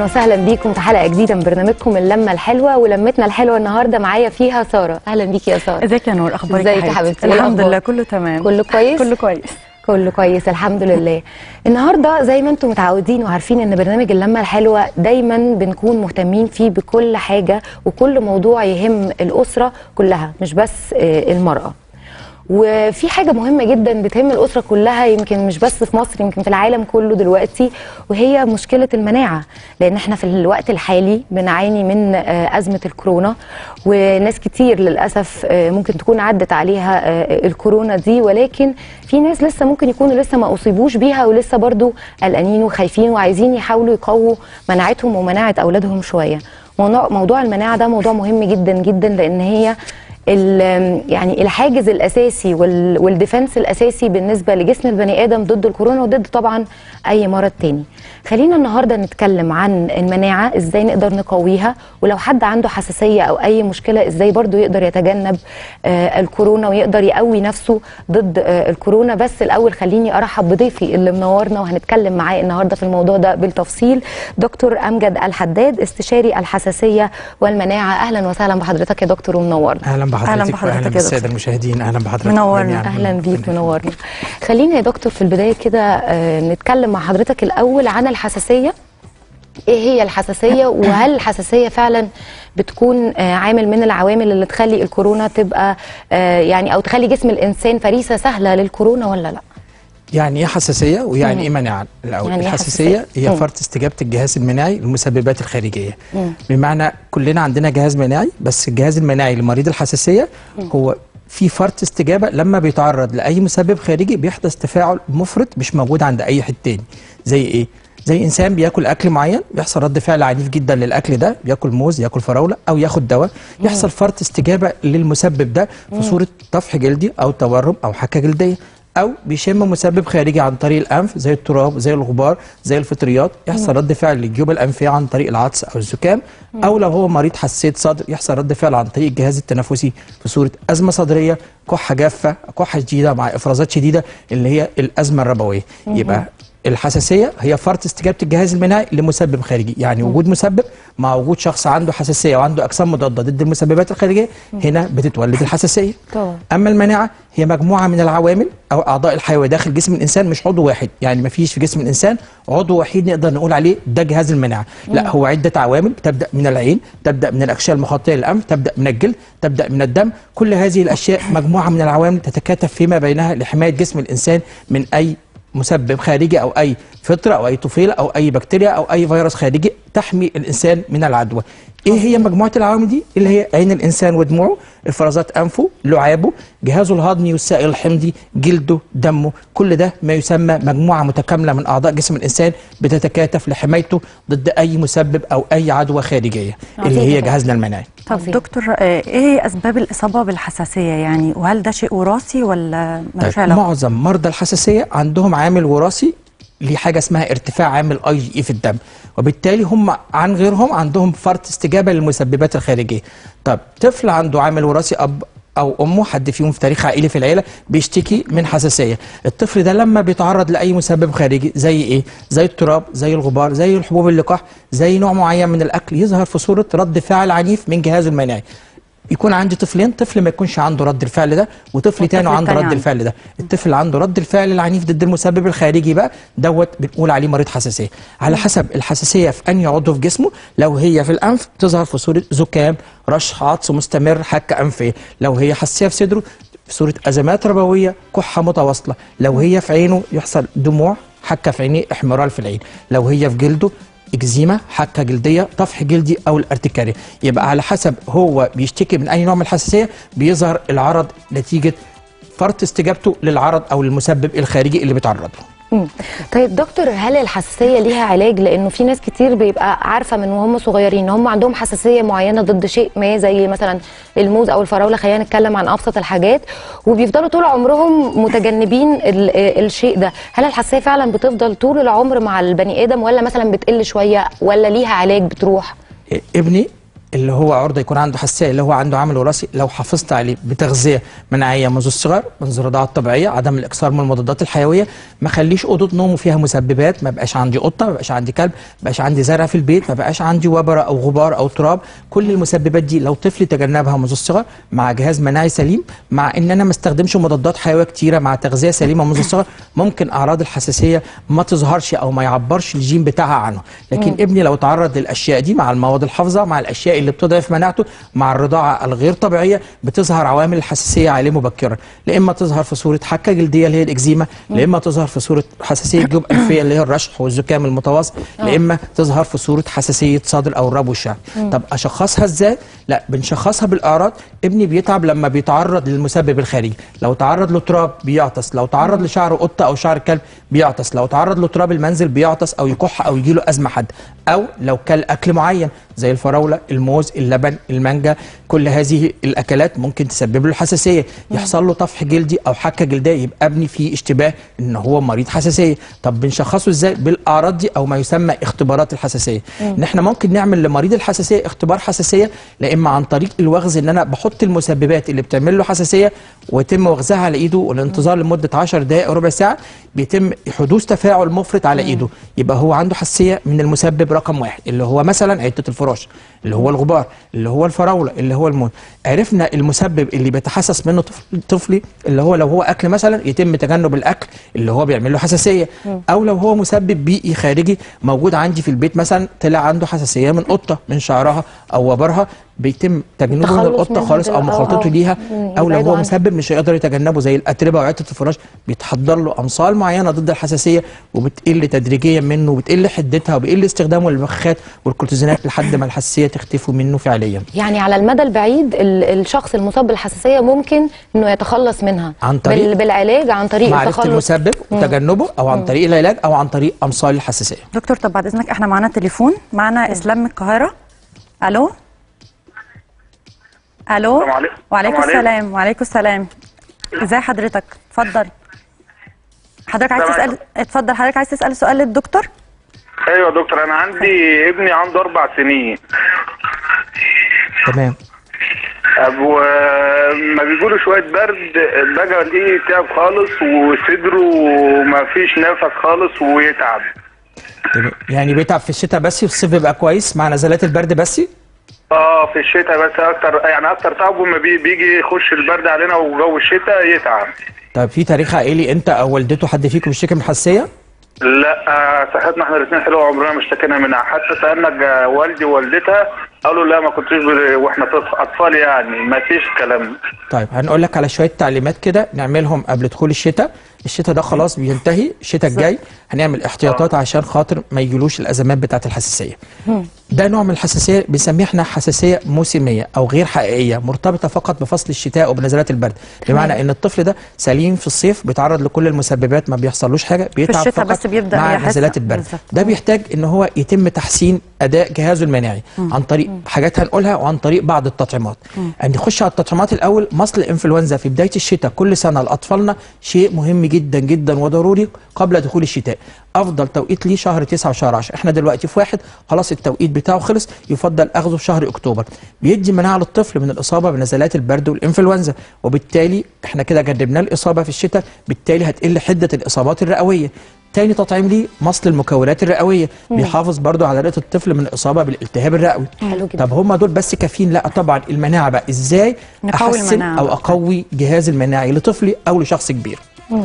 وسهلا بيكم في حلقه جديده من برنامجكم اللمه الحلوه ولمتنا الحلوه النهارده معايا فيها ساره اهلا بيكي يا ساره ازيك يا نور اخبارك ازيك يا حبيبتي؟ إيه الحمد الأخبار؟ لله كله تمام كله كويس كله كويس كله كويس الحمد لله النهارده زي ما انتم متعودين وعارفين ان برنامج اللمه الحلوه دايما بنكون مهتمين فيه بكل حاجه وكل موضوع يهم الاسره كلها مش بس آه، المراه وفي حاجة مهمة جدا بتهم الأسرة كلها يمكن مش بس في مصر يمكن في العالم كله دلوقتي وهي مشكلة المناعة لأن احنا في الوقت الحالي بنعاني من آه، أزمة الكورونا وناس كتير للأسف آه، ممكن تكون عدت عليها آه، الكورونا دي ولكن في ناس لسه ممكن يكونوا لسه ما أصيبوش بيها ولسه برضو قلقانين وخايفين وعايزين يحاولوا يقووا مناعتهم ومناعة أولادهم شوية موضوع موضوع المناعة ده موضوع مهم جدا جدا لأن هي ال- يعني الحاجز الاساسي وال- والديفنس الاساسي بالنسبه لجسم البني ادم ضد الكورونا وضد طبعا اي مرض تاني خلينا النهارده نتكلم عن المناعه ازاي نقدر نقويها ولو حد عنده حساسيه او اي مشكله ازاي برضو يقدر يتجنب آه الكورونا ويقدر يقوي نفسه ضد آه الكورونا بس الاول خليني ارحب بضيفي اللي منورنا وهنتكلم معاه النهارده في الموضوع ده بالتفصيل دكتور امجد الحداد استشاري الحساسيه والمناعه اهلا وسهلا بحضرتك يا دكتور ومنورنا اهلا بحضرتك أهلا بحضرتك واهلا يا بالساده دكتور. المشاهدين اهلا بحضرتك منورنا. جميعاً. اهلا بيك ربنا منورنا خلينا يا دكتور في البدايه كده آه، نتكلم مع حضرتك الاول عن الحساسيه ايه هي الحساسيه وهل الحساسيه فعلا بتكون آه، عامل من العوامل اللي تخلي الكورونا تبقى آه، يعني او تخلي جسم الانسان فريسه سهله للكورونا ولا لا يعني ايه حساسيه ويعني مم. ايه مناعه الاول يعني إيه الحساسيه حساسية؟ هي مم. فرط استجابه الجهاز المناعي للمسببات الخارجيه مم. بمعنى كلنا عندنا جهاز مناعي بس الجهاز المناعي لمريض الحساسيه هو في فرط استجابه لما بيتعرض لاي مسبب خارجي بيحدث تفاعل مفرط مش موجود عند اي حد تاني زي ايه زي انسان بياكل اكل معين بيحصل رد فعل عنيف جدا للاكل ده بياكل موز ياكل فراوله او ياخد دواء يحصل فرط استجابه للمسبب ده في صوره طفح جلدي او تورم او حكه جلديه او بيشم مسبب خارجي عن طريق الانف زي التراب زي الغبار زي الفطريات يحصل رد فعل للجيوب الانفيه عن طريق العطس او الزكام او لو هو مريض حساسيه صدر يحصل رد فعل عن طريق الجهاز التنفسي في صوره ازمه صدريه كحه جافه كحه شديده مع افرازات شديده اللي هي الازمه الربويه يبقى الحساسيه هي فرط استجابه الجهاز المناعي لمسبب خارجي يعني وجود مسبب مع وجود شخص عنده حساسيه وعنده اجسام مضاده ضد المسببات الخارجيه هنا بتتولد الحساسيه طبعا اما المناعه هي مجموعه من العوامل او اعضاء الحيويه داخل جسم الانسان مش عضو واحد يعني ما فيش في جسم الانسان عضو وحيد نقدر نقول عليه ده جهاز المناعه لا هو عده عوامل تبدا من العين تبدا من الاغشيه المخاطيه للانف تبدا من الجلد تبدا من الدم كل هذه الاشياء مجموعه من العوامل تتكاتف فيما بينها لحمايه جسم الانسان من اي مسبب خارجي او اي فطره او اي طفيله او اي بكتيريا او اي فيروس خارجي تحمي الانسان من العدوى ايه هي مجموعه العوامل دي اللي هي عين الانسان ودموعه افرازات انفه لعابه جهازه الهضمي والسائل الحمضي جلده دمه كل ده ما يسمى مجموعه متكامله من اعضاء جسم الانسان بتتكاتف لحمايته ضد اي مسبب او اي عدوى خارجيه اللي هي عظيم. جهازنا المناعي طب عظيم. دكتور آه، ايه هي اسباب الاصابه بالحساسيه يعني وهل ده شيء وراثي ولا ملوش طيب علاقه معظم مرضى الحساسيه عندهم عامل وراثي لحاجه اسمها ارتفاع عامل اي جي اي في الدم وبالتالي هم عن غيرهم عندهم فرط استجابه للمسببات الخارجيه طب طفل عنده عامل وراثي اب او امه حد فيهم في تاريخ عائلي في العيله بيشتكي من حساسيه الطفل ده لما بيتعرض لاي مسبب خارجي زي ايه زي التراب زي الغبار زي الحبوب اللقاح زي نوع معين من الاكل يظهر في صوره رد فعل عنيف من جهازه المناعي يكون عندي طفلين طفل ما يكونش عنده رد الفعل ده وطفل تاني والطفل عنده التاني رد عنده. الفعل ده الطفل اللي عنده رد الفعل العنيف ضد المسبب الخارجي بقى دوت بنقول عليه مريض حساسيه على حسب الحساسيه في انهي عضو في جسمه لو هي في الانف تظهر في صوره زكام رشح عطس مستمر حكه انفيه لو هي حساسيه في صدره في صوره ازمات ربويه كحه متواصله لو هي في عينه يحصل دموع حكه في عينيه احمرار في العين لو هي في جلده اكزيما حكه جلديه طفح جلدي او الارتكاريه يبقى على حسب هو بيشتكي من اي نوع من الحساسيه بيظهر العرض نتيجه فرط استجابته للعرض او المسبب الخارجي اللي بيتعرض له مم. طيب دكتور هل الحساسيه ليها علاج لانه في ناس كتير بيبقى عارفه من وهم صغيرين ان هم عندهم حساسيه معينه ضد شيء ما زي مثلا الموز او الفراوله خلينا نتكلم عن ابسط الحاجات وبيفضلوا طول عمرهم متجنبين ال- الشيء ده هل الحساسيه فعلا بتفضل طول العمر مع البني ادم ولا مثلا بتقل شويه ولا ليها علاج بتروح إيه، ابني اللي هو عرضه يكون عنده حساسيه اللي هو عنده عامل وراثي لو حافظت عليه بتغذيه مناعيه منذ الصغر منذ الرضاعه الطبيعيه عدم الاكثار من المضادات الحيويه ما خليش اوضه نومه فيها مسببات ما بقاش عندي قطه ما بقاش عندي كلب ما بقاش عندي زرع في البيت ما بقاش عندي وبره او غبار او تراب كل المسببات دي لو طفل تجنبها منذ الصغر مع جهاز مناعي سليم مع ان انا ما استخدمش مضادات حيويه كتيره مع تغذيه سليمه منذ الصغر ممكن اعراض الحساسيه ما تظهرش او ما يعبرش الجين بتاعها عنه لكن مم. ابني لو تعرض للاشياء دي مع المواد الحافظه مع الاشياء اللي بتضعف مناعته مع الرضاعه الغير طبيعيه بتظهر عوامل الحساسيه عليه مبكرا لا اما تظهر في صوره حكه جلديه اللي هي الاكزيما لا اما تظهر في صوره حساسيه جيوب انفيه اللي هي الرشح والزكام المتواصل لا اما تظهر في صوره حساسيه صدر او الربو الشعبي طب اشخصها ازاي لا بنشخصها بالاعراض ابني بيتعب لما بيتعرض للمسبب الخارجي لو تعرض له تراب بيعطس لو تعرض لشعر قطه او شعر كلب بيعطس لو تعرض له تراب المنزل بيعطس او يكح او يجيله ازمه حاده او لو كل اكل معين زي الفراوله الموز اللبن المانجا كل هذه الاكلات ممكن تسبب له حساسيه يحصل له طفح جلدي او حكه جلديه يبقى ابني فيه اشتباه ان هو مريض حساسيه طب بنشخصه ازاي بالاعراض دي او ما يسمى اختبارات الحساسيه ان احنا ممكن نعمل لمريض الحساسيه اختبار حساسيه لا اما عن طريق الوغز ان انا بحط المسببات اللي بتعمل له حساسيه ويتم وغزها على ايده والانتظار لمده 10 دقائق او ربع ساعه بيتم حدوث تفاعل مفرط على ايده يبقى هو عنده حساسيه من المسبب رقم واحد اللي هو مثلا عده الفراش اللي هو الغبار اللي هو الفراوله اللي هو الموت عرفنا المسبب اللي بيتحسس منه طفل طفلي اللي هو لو هو اكل مثلا يتم تجنب الاكل اللي هو بيعمل له حساسيه او لو هو مسبب بيئي خارجي موجود عندي في البيت مثلا طلع عنده حساسيه من قطه من شعرها او وبرها بيتم تجنبه من التخلص القطه منها خالص او دل- مخالطته آه. ليها مم، او لو يبعدوا هو عنها. مسبب مش هيقدر يتجنبه زي الاتربه وعده الفراش بيتحضر له امصال معينه ضد الحساسيه وبتقل تدريجيا منه وبتقل حدتها وبيقل استخدامه للبخاخات والكورتيزونات لحد ما الحساسيه تختفي منه فعليا يعني على المدى البعيد ال- الشخص المصاب بالحساسيه ممكن انه يتخلص منها عن طريق بال- بالعلاج عن طريق معرفه التخلص المسبب وتجنبه او عن طريق العلاج او عن طريق امصال الحساسيه دكتور طب بعد اذنك احنا معانا تليفون معانا اسلام من القاهره الو الو السلام عليكم. وعليكم السلام عليكم. السلام وعليكم السلام ازي حضرتك اتفضل حضرتك عايز السلام تسال اتفضل حضرتك عايز تسال سؤال للدكتور ايوه يا دكتور انا عندي ابني عنده اربع سنين تمام وما بيجوله شويه برد بقى ليه تعب خالص وصدره ما فيش نفس خالص ويتعب تمام. يعني بيتعب في الشتاء بس في الصيف بيبقى كويس مع نزلات البرد بس اه في الشتاء بس اكتر يعني اكتر تعبه ما بي- بيجي يخش البرد علينا وجو الشتاء يتعب طيب في تاريخ عائلي انت او والدته حد فيكم بيشتكي من حساسيه لا آه، صحتنا احنا الاثنين حلوه عمرنا ما اشتكينا منها حتى سالنا جا- والدي ووالدتها قالوا لا ما كنتوش بر- واحنا طف- اطفال يعني ما فيش الكلام ده طيب هنقول لك على شويه تعليمات كده نعملهم قبل دخول الشتاء الشتاء ده خلاص بينتهي الشتاء الجاي هنعمل احتياطات عشان خاطر ما يجيلوش الازمات بتاعه الحساسيه ده نوع من الحساسيه بنسميه احنا حساسيه موسميه او غير حقيقيه مرتبطه فقط بفصل الشتاء وبنزلات البرد بمعنى ان الطفل ده سليم في الصيف بيتعرض لكل المسببات ما بيحصلوش حاجه بيتعب الشتاء فقط بس بيبدأ مع يحس- نزلات البرد بالظبط. ده بيحتاج ان هو يتم تحسين اداء جهازه المناعي عن طريق حاجات هنقولها وعن طريق بعض التطعيمات ان نخش على التطعيمات الاول مصل الانفلونزا في بدايه الشتاء كل سنه لاطفالنا شيء مهم جدا جدا وضروري قبل دخول الشتاء افضل توقيت ليه شهر 9 وشهر 10 احنا دلوقتي في واحد خلاص التوقيت بتاعه خلص يفضل اخذه في شهر اكتوبر بيدي مناعه للطفل من الاصابه بنزلات البرد والانفلونزا وبالتالي احنا كده جنبنا الاصابه في الشتاء بالتالي هتقل حده الاصابات الرئويه تاني تطعيم ليه مصل المكونات الرئويه بيحافظ برضو على رئه الطفل من الاصابه بالالتهاب الرئوي حلو جدا. طب هم دول بس كافيين لا طبعا المناعه بقى ازاي نقوي احسن المناعة او بقى. اقوي جهاز المناعي لطفلي او لشخص كبير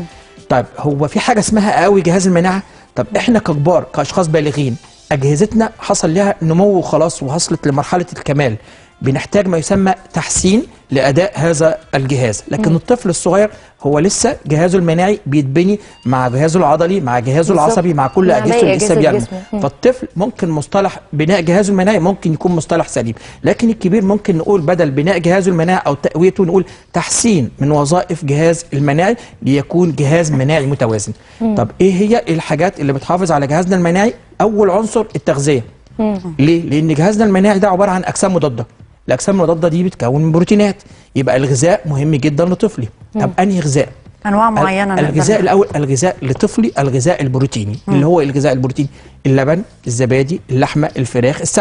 طيب هو في حاجه اسمها قوي جهاز المناعه طب احنا ككبار كاشخاص بالغين اجهزتنا حصل لها نمو وخلاص ووصلت لمرحله الكمال بنحتاج ما يسمى تحسين لاداء هذا الجهاز لكن الطفل الصغير هو لسه جهازه المناعي بيتبني مع جهازه العضلي مع جهازه بالظبط. العصبي مع كل مع اجهزته باقي اللي لسه أجهزة بينمو جسمه. مم. فالطفل ممكن مصطلح بناء جهازه المناعي ممكن يكون مصطلح سليم لكن الكبير ممكن نقول بدل بناء جهازه المناعي او تقويته نقول تحسين من وظائف جهاز المناعي ليكون جهاز مناعي متوازن طب ايه هي الحاجات اللي بتحافظ على جهازنا المناعي اول عنصر التغذيه ليه لان جهازنا المناعي ده عباره عن اجسام مضاده الاجسام المضاده دي بتكون من بروتينات يبقى الغذاء مهم جدا لطفلي طب انهي غذاء انواع معينه نقدر الغذاء نعمل. الاول الغذاء لطفلي الغذاء البروتيني اللي هو الغذاء البروتيني اللبن الزبادي اللحمه الفراخ السمك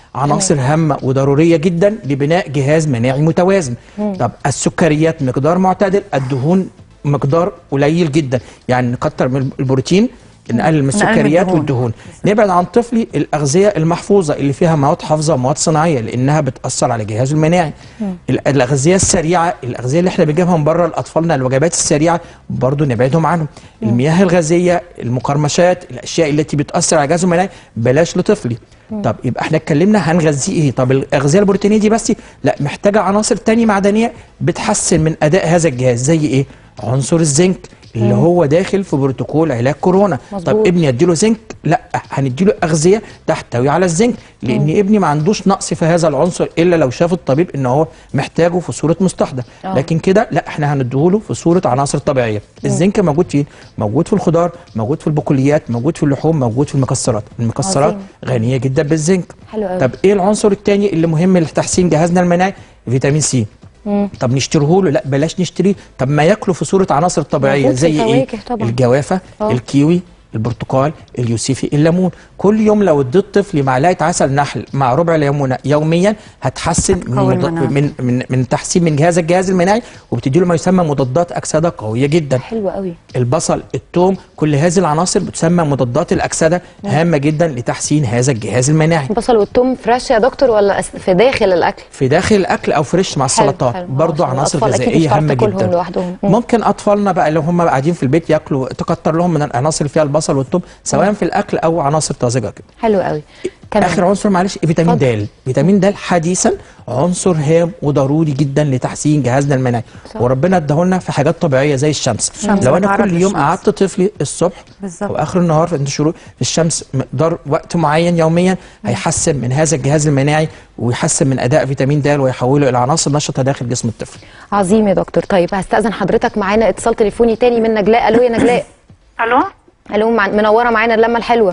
عناصر هامه وضروريه جدا لبناء جهاز مناعي متوازن طب السكريات مقدار معتدل الدهون مقدار قليل جدا يعني نكتر من البروتين نقلل من السكريات الدهون. والدهون نبعد عن طفلي الاغذيه المحفوظه اللي فيها مواد حافظه ومواد صناعيه لانها بتاثر على جهازه المناعي ال- الاغذيه السريعه الاغذيه اللي احنا بنجيبها من بره لاطفالنا الوجبات السريعه برضو نبعدهم عنهم المياه الغازيه المقرمشات الاشياء التي بتاثر على جهازه المناعي بلاش لطفلي طب يبقى احنا اتكلمنا هنغذيه ايه طب الاغذيه البروتينيه دي بس لا محتاجه عناصر تانية معدنيه بتحسن من اداء هذا الجهاز زي ايه عنصر الزنك اللي هو داخل في بروتوكول علاج كورونا طب مظبوط. ابني اديله زنك لا هنديله اغذيه تحتوي على الزنك لان ابني ما عندوش نقص في هذا العنصر الا لو شاف الطبيب ان هو محتاجه في صوره مستحضر آه. لكن كده لا احنا هنديهوله في صوره عناصر طبيعيه الزنك موجود فين موجود في الخضار موجود في البقوليات موجود في اللحوم موجود في المكسرات المكسرات عظيم. غنيه جدا بالزنك حلو قوي طب ايه العنصر الثاني اللي مهم لتحسين جهازنا المناعي فيتامين سي طب نشتريه له لا بلاش نشتريه طب ما ياكله في صوره عناصر طبيعيه موجود في زي ايه الفواكه طبعا. الجوافه آه. الكيوي البرتقال اليوسفي الليمون كل يوم لو اديت طفلي معلقه عسل نحل مع ربع ليمونه يوميا هتحسن من, هتقوي مض... المناعة. من من من تحسين من جهاز الجهاز المناعي وبتدي له ما يسمى مضادات اكسده قويه جدا حلو قوي البصل الثوم كل هذه العناصر بتسمى مضادات الاكسده هامه جدا لتحسين هذا الجهاز المناعي البصل والثوم فريش يا دكتور ولا أس- في داخل الاكل في داخل الاكل او فريش مع حلو، السلطات حلو. برضو عشان عناصر الأطفال أكيد مش غذائيه هتعرف هامه تاكلهم جدا لوحدهم. مم. ممكن اطفالنا بقى اللي هم قاعدين في البيت ياكلوا تكتر لهم من العناصر اللي فيها البصل والثوم سواء في الاكل او عناصر طازجه كده حلو قوي كمان اخر عنصر معلش فيتامين اتفضل. د فيتامين د حديثا عنصر هام وضروري جدا لتحسين جهازنا المناعي صح. وربنا اداهولنا في حاجات طبيعيه زي الشمس الشمس لو انا بتعرض كل يوم للشمس. قعدت طفلي الصبح بالظبط. واخر النهار في الشروق في الشمس مقدار وقت معين يوميا هيحسن من هذا الجهاز المناعي ويحسن من اداء فيتامين د ويحوله الى عناصر نشطه داخل جسم الطفل عظيم يا دكتور طيب هستأذن حضرتك معانا اتصال تليفوني تاني من نجلاء الو يا نجلاء الو الو مع- منوره معانا اللمه الحلوه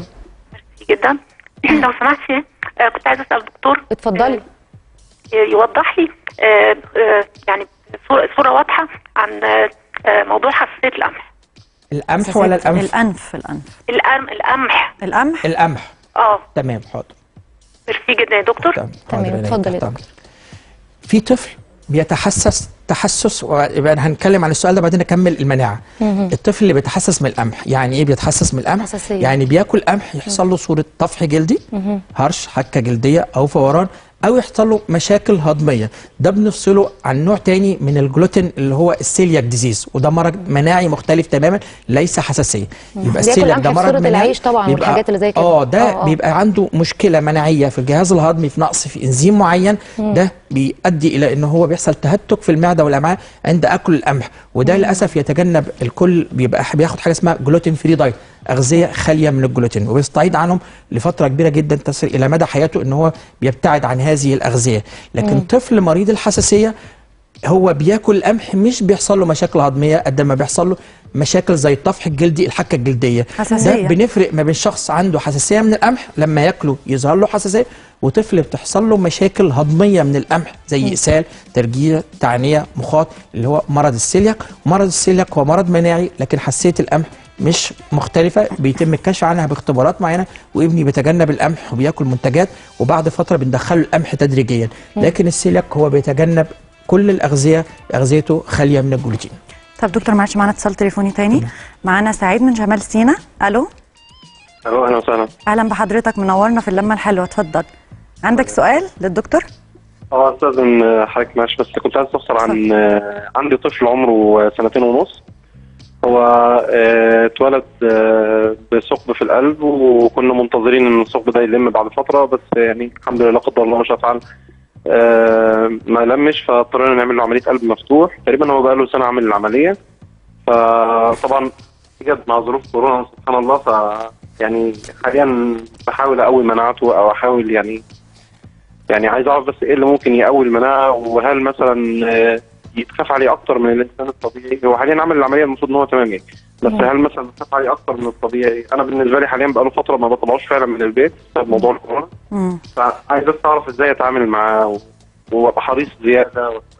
جدا لو سمحتي آه، كنت عايزه اسال الدكتور اتفضلي آه، يوضح لي آه، آه، يعني صوره صوره واضحه عن آه، آه، موضوع حساسيه القمح القمح ولا القمح الانف الانف القم القمح القمح القمح اه تمام حاضر ميرسي جدا يا دكتور تمام تمام، حاضر، أنا اتفضل يا تحت أمرك. في طفل بيتحسس تحسس ويبقى هنتكلم عن السؤال ده بعدين نكمل المناعه الطفل اللي بيتحسس من القمح يعني ايه بيتحسس من القمح حساسية. يعني بياكل قمح يحصل له صوره طفح جلدي هرش حكه جلديه او فوران او يحصل له مشاكل هضميه ده بنفصله عن نوع تاني من الجلوتين اللي هو السيلياك ديزيز وده مرض مناعي مختلف تماما ليس حساسيه يبقى بياكل السيلياك قمح ده في مرض صورة مناعي العيش طبعاً بيبقى- والحاجات اللي زي كده. اه ده آه، آه. بيبقى عنده مشكله مناعيه في الجهاز الهضمي في نقص في انزيم معين ده بيؤدي الى ان هو بيحصل تهتك في المعده والامعاء عند اكل القمح وده للاسف يتجنب الكل بيبقى بياخد حاجه اسمها جلوتين فري دايت اغذيه خاليه من الجلوتين وبيستعيد عنهم لفتره كبيره جدا تصل الى مدى حياته ان هو بيبتعد عن هذه الاغذيه لكن طفل مريض الحساسيه هو بياكل القمح مش بيحصل له مشاكل هضميه قد ما بيحصل له مشاكل زي الطفح الجلدي الحكه الجلديه حساسية. ده بنفرق ما بين شخص عنده حساسيه من القمح لما ياكله يظهر له حساسيه وطفل بتحصل له مشاكل هضميه من القمح زي اسهال ترجيع تعنيه مخاط اللي هو مرض السيلياك مرض السيلياك هو مرض مناعي لكن حساسيه القمح مش مختلفة بيتم الكشف عنها باختبارات معينة وابني بيتجنب القمح وبياكل منتجات وبعد فترة بندخله القمح تدريجيا لكن السيلياك هو بيتجنب كل الأغذية أغذيته خالية من الجلوتين طب دكتور معلش معانا اتصال تليفوني تاني معانا سعيد من شمال سينا الو الو اهلا وسهلا اهلا بحضرتك منورنا في اللمه الحلوه اتفضل عندك سؤال للدكتور اه استاذن حضرتك معلش بس كنت عايز استفسر عن آه، عندي طفل عمره سنتين ونص هو آه، اتولد آه، بثقب في القلب وكنا منتظرين ان الثقب ده يلم بعد فتره بس يعني الحمد لله لا قدر الله ما شاء فعل آه، ما لمش فاضطرينا نعمل له عمليه قلب مفتوح تقريبا هو بقى له سنه عامل العمليه فطبعا جت مع ظروف كورونا سبحان الله ف يعني حاليا بحاول اقوي مناعته او احاول يعني يعني عايز اعرف بس ايه اللي ممكن يقوي المناعه وهل مثلا آه، يتخاف عليه اكتر من الانسان الطبيعي هو حاليا عامل العمليه المفروض ان هو تمام يعني بس هل مثلا يتخاف عليه اكتر من الطبيعي انا بالنسبه لي حاليا بقاله فتره ما بطلعوش فعلا من البيت بسبب موضوع الكورونا مم. فعايز بس اعرف ازاي اتعامل معاه و- وابقى حريص زياده ولا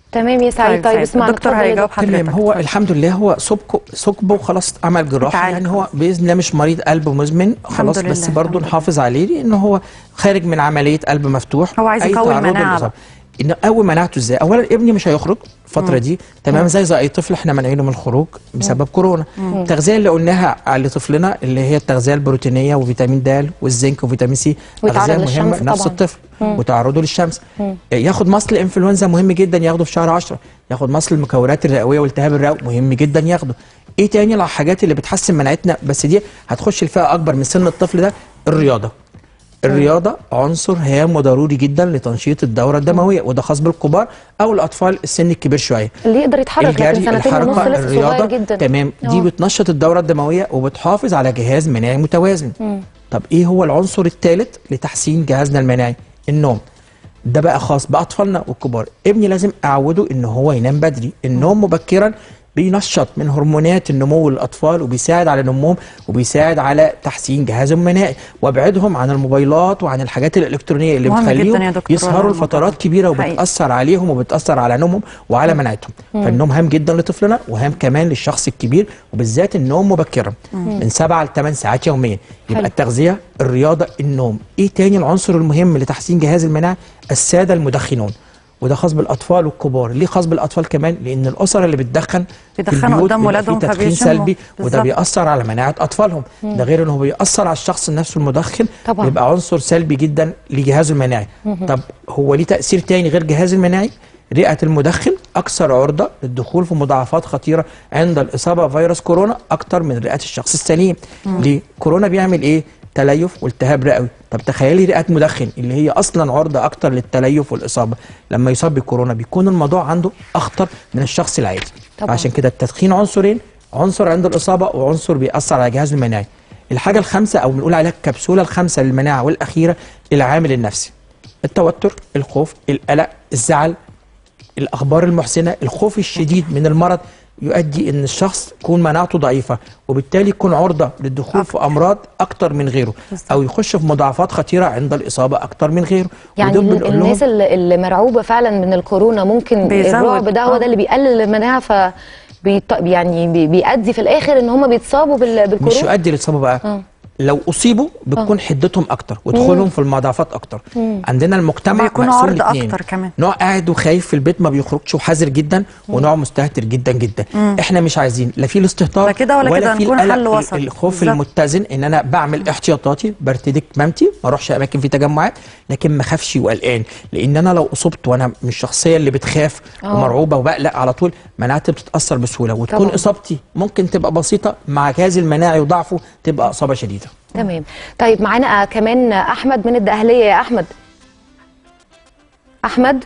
تمام يا سعيد طيب, سعيد. اسمعنا الدكتور اتفضل يا هيجاوب دكتور. تمام حضرتك هو الحمد لله هو ثقب ثقب وخلاص عمل جراحه اتعالج يعني هو باذن الله مش مريض قلب مزمن خلاص لله، بس برضه الحمد لله. نحافظ عليه لان هو خارج من عمليه قلب مفتوح هو عايز أي يقوي تعرض المناعة للإصابة. ان قوي مناعته ازاي اولا ابني مش هيخرج الفتره دي تمام زي زي اي طفل احنا مانعينه من الخروج بسبب كورونا التغذيه اللي قلناها لطفلنا اللي هي التغذيه البروتينيه وفيتامين د والزنك وفيتامين سي ويتعرض تغذيه مهمه للشمس نفس طبعاً. الطفل وتعرضه للشمس ياخد مصل انفلونزا مهم جدا ياخده في شهر 10 ياخد مصل المكونات الرئويه والتهاب الرئوي مهم جدا ياخده ايه تاني الحاجات اللي بتحسن مناعتنا بس دي هتخش الفئه اكبر من سن الطفل ده الرياضه الرياضة عنصر هام وضروري جدا لتنشيط الدورة الدموية وده خاص بالكبار أو الأطفال السن الكبير شوية اللي يقدر يتحرك لكن الجري سنتين ونص الحركة لسه صغير الرياضة جدا تمام دي آه. بتنشط الدورة الدموية وبتحافظ على جهاز مناعي متوازن طب إيه هو العنصر الثالث لتحسين جهازنا المناعي النوم ده بقى خاص بأطفالنا والكبار ابني لازم أعوده إن هو ينام بدري النوم مبكرا بينشط من هرمونات النمو للاطفال وبيساعد على نموهم وبيساعد على تحسين جهازهم المناعي وابعدهم عن الموبايلات وعن الحاجات الالكترونيه اللي مهم جداً بتخليهم يا دكتور يسهروا والله لفترات الموضوع. كبيره حقيقي. وبتاثر عليهم وبتاثر على نومهم وعلى مناعتهم فالنوم هام جدا لطفلنا وهام كمان للشخص الكبير وبالذات النوم مبكرا من 7 ل 8 ساعات يوميا يبقى حلو. التغذيه الرياضه النوم ايه تاني العنصر المهم لتحسين جهاز المناعه الساده المدخنون وده خاص بالاطفال والكبار ليه خاص بالاطفال كمان لان الاسر اللي بتدخن في بيدخنوا البيوت قدام بيبقى فيه ولادهم تدخين فبيشموا. سلبي وده بالظبط. بيأثر على مناعه اطفالهم ده غير انه بيأثر على الشخص نفسه المدخن طبعاً. بيبقى عنصر سلبي جدا لجهازه المناعي طب هو ليه تأثير تاني غير جهاز المناعي رئة المدخن أكثر عرضة للدخول في مضاعفات خطيرة عند الإصابة بفيروس كورونا أكتر من رئة الشخص السليم ليه؟ كورونا بيعمل إيه؟ تليف والتهاب رئوي طب تخيلي رئة مدخن اللي هي أصلا عرضة أكتر للتليف والإصابة لما يصاب بكورونا بيكون الموضوع عنده أخطر من الشخص العادي طبعاً. عشان كده التدخين عنصرين عنصر عند الإصابة وعنصر بيأثر على جهازه المناعي الحاجة الخامسة أو بنقول عليها الكبسولة الخامسة للمناعة والأخيرة العامل النفسي التوتر الخوف القلق الزعل الاخبار المحزنه الخوف الشديد من المرض يؤدي ان الشخص تكون مناعته ضعيفه وبالتالي يكون عرضه للدخول في امراض اكتر من غيره او يخش في مضاعفات خطيره عند الاصابه اكتر من غيره يعني ودول ال- بنقول لهم الناس اللي, اللي مرعوبه فعلا من الكورونا ممكن بيزود. الرعب ده هو آه. ده اللي بيقلل المناعه ف بيط... يعني بي- بيؤدي في الاخر ان هم بيتصابوا بال... مش بالكورونا يؤدي للاصابه بقى آه. لو اصيبوا بتكون حدتهم اكتر ودخولهم في المضاعفات اكتر عندنا المجتمع بيكونوا مقسوم عرض لاتنين. أكتر كمان. نوع قاعد وخايف في البيت ما بيخرجش وحذر جدا ونوع مستهتر جدا جدا احنا مش عايزين لا في الاستهتار لا كده ولا كده، في نكون القلق، حل وسط. ال- الخوف بالظبط. المتزن ان انا بعمل احتياطاتي برتدي كمامتي ما اروحش اماكن في تجمعات لكن ما اخافش وقلقان لان انا لو اصبت وانا مش الشخصيه اللي بتخاف آه. ومرعوبه وبقلق على طول مناعتي بتتاثر بسهوله وتكون طبعاً. اصابتي ممكن تبقى بسيطه مع جهازي المناعي وضعفه تبقى اصابه شديده تمام طيب معانا كمان احمد من الدقهليه يا احمد احمد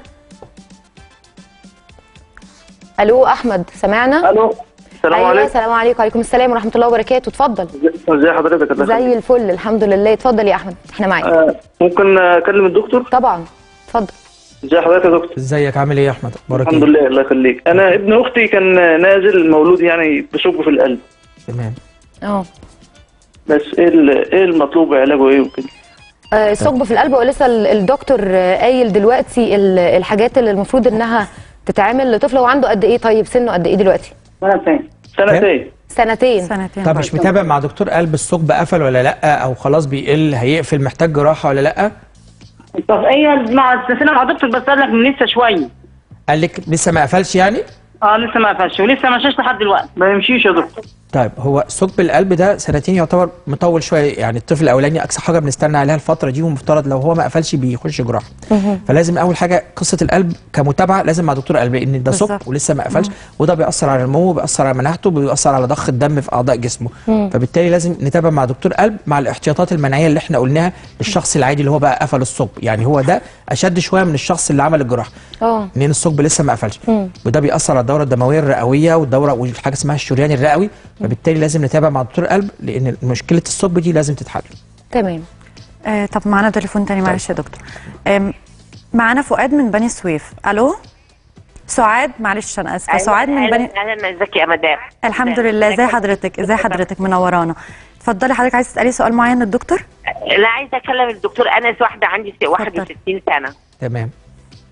الو احمد سمعنا الو السلام ايوه عليكم السلام عليكم وعليكم السلام ورحمه الله وبركاته اتفضل ازي حضرتك الله زي يخليك. الفل الحمد لله اتفضل يا احمد احنا معاك آه، ممكن اكلم الدكتور طبعا اتفضل ازي حضرتك يا دكتور ازيك عامل ايه يا احمد اخبارك الحمد ايه لله الله يخليك انا ابن اختي كان نازل مولود يعني بثقب في القلب تمام اه بس ايه ال- ايه المطلوب علاجه ايه وكده آه، الثقب في القلب ولسه ال- الدكتور آه، قايل دلوقتي ال- الحاجات اللي المفروض انها تتعمل لطفل هو عنده قد ايه طيب سنه قد ايه دلوقتي سنتين سنتين سنتين سنتين طب مش برضه. متابع مع دكتور قلب الثقب قفل ولا لا او خلاص بيقل هيقفل محتاج جراحه ولا لا طب هي مع السلسله مع دكتور بس قال لك من لسه شويه قال لك لسه ما قفلش يعني اه لسه ما قفلش ولسه ما مشاش لحد دلوقتي ما يمشيش يا دكتور طيب هو ثقب القلب ده سنتين يعتبر مطول شويه يعني الطفل الاولاني اقصى حاجه بنستنى عليها الفتره دي ومفترض لو هو ما قفلش بيخش جراحه فلازم اول حاجه قصه القلب كمتابعه لازم مع دكتور قلب لان ده ثقب بالظبط. ولسه ما قفلش وده بيأثر على نموه بيأثر على مناعته بيأثر على ضخ الدم في اعضاء جسمه فبالتالي لازم نتابع مع دكتور قلب مع الاحتياطات المناعيه اللي احنا قلناها للشخص العادي اللي هو بقى قفل الثقب يعني هو ده اشد شويه من الشخص اللي عمل الجراحه اه لان الثقب لسه ما قفلش وده بيأثر على الدوره الدمويه الرئويه والدوره وحاجه اسمها الشريان الرئوي فبالتالي لازم نتابع مع دكتور قلب لان مشكله الثقب دي لازم تتحل تمام آه طب معانا تليفون تاني معلش يا دكتور آم، معانا فؤاد من بني سويف الو سعاد معلش انا اسفه سعاد من بني اهلا ازيك يا مدام الحمد لله ازي حضرتك ازي حضرتك منورانا اتفضلي حضرتك عايزه تسالي سؤال معين للدكتور لا عايزه اكلم الدكتور انس واحده عندي 61 سنه تمام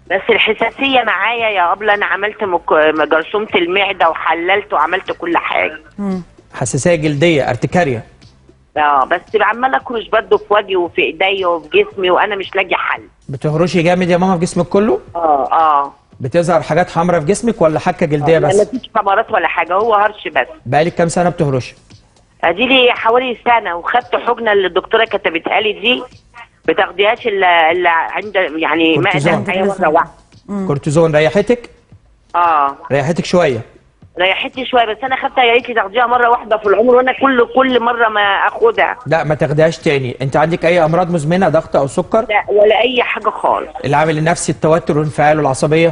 بس الحساسيه معايا يا ابله انا عملت مك- جرثومه المعده وحللت وعملت كل حاجه حساسيه جلديه ارتكاريا اه بس عماله اكرش برضه في وجهي وفي ايديا وفي جسمي وانا مش لاقي حل بتهرشي جامد يا ماما في جسمك كله اه اه بتظهر حاجات حمراء في جسمك ولا حكه جلديه ما بس فيش كمرات ولا حاجه هو هرش بس بقالك كام سنه بتهرشي ادي لي حوالي سنه وخدت حقنه اللي الدكتوره كتبتها لي دي بتاخديهاش الا الا عند يعني كورتيزون. معده الحياه مره واحده كورتيزون ريحتك اه ريحتك شويه ريحتني شويه بس انا خدتها يا ريت تاخديها مره واحده في العمر وانا كل كل مره ما اخدها لا ما تاخدهاش تاني انت عندك اي امراض مزمنه ضغط او سكر لا ولا اي حاجه خالص العامل النفسي التوتر والانفعال والعصبيه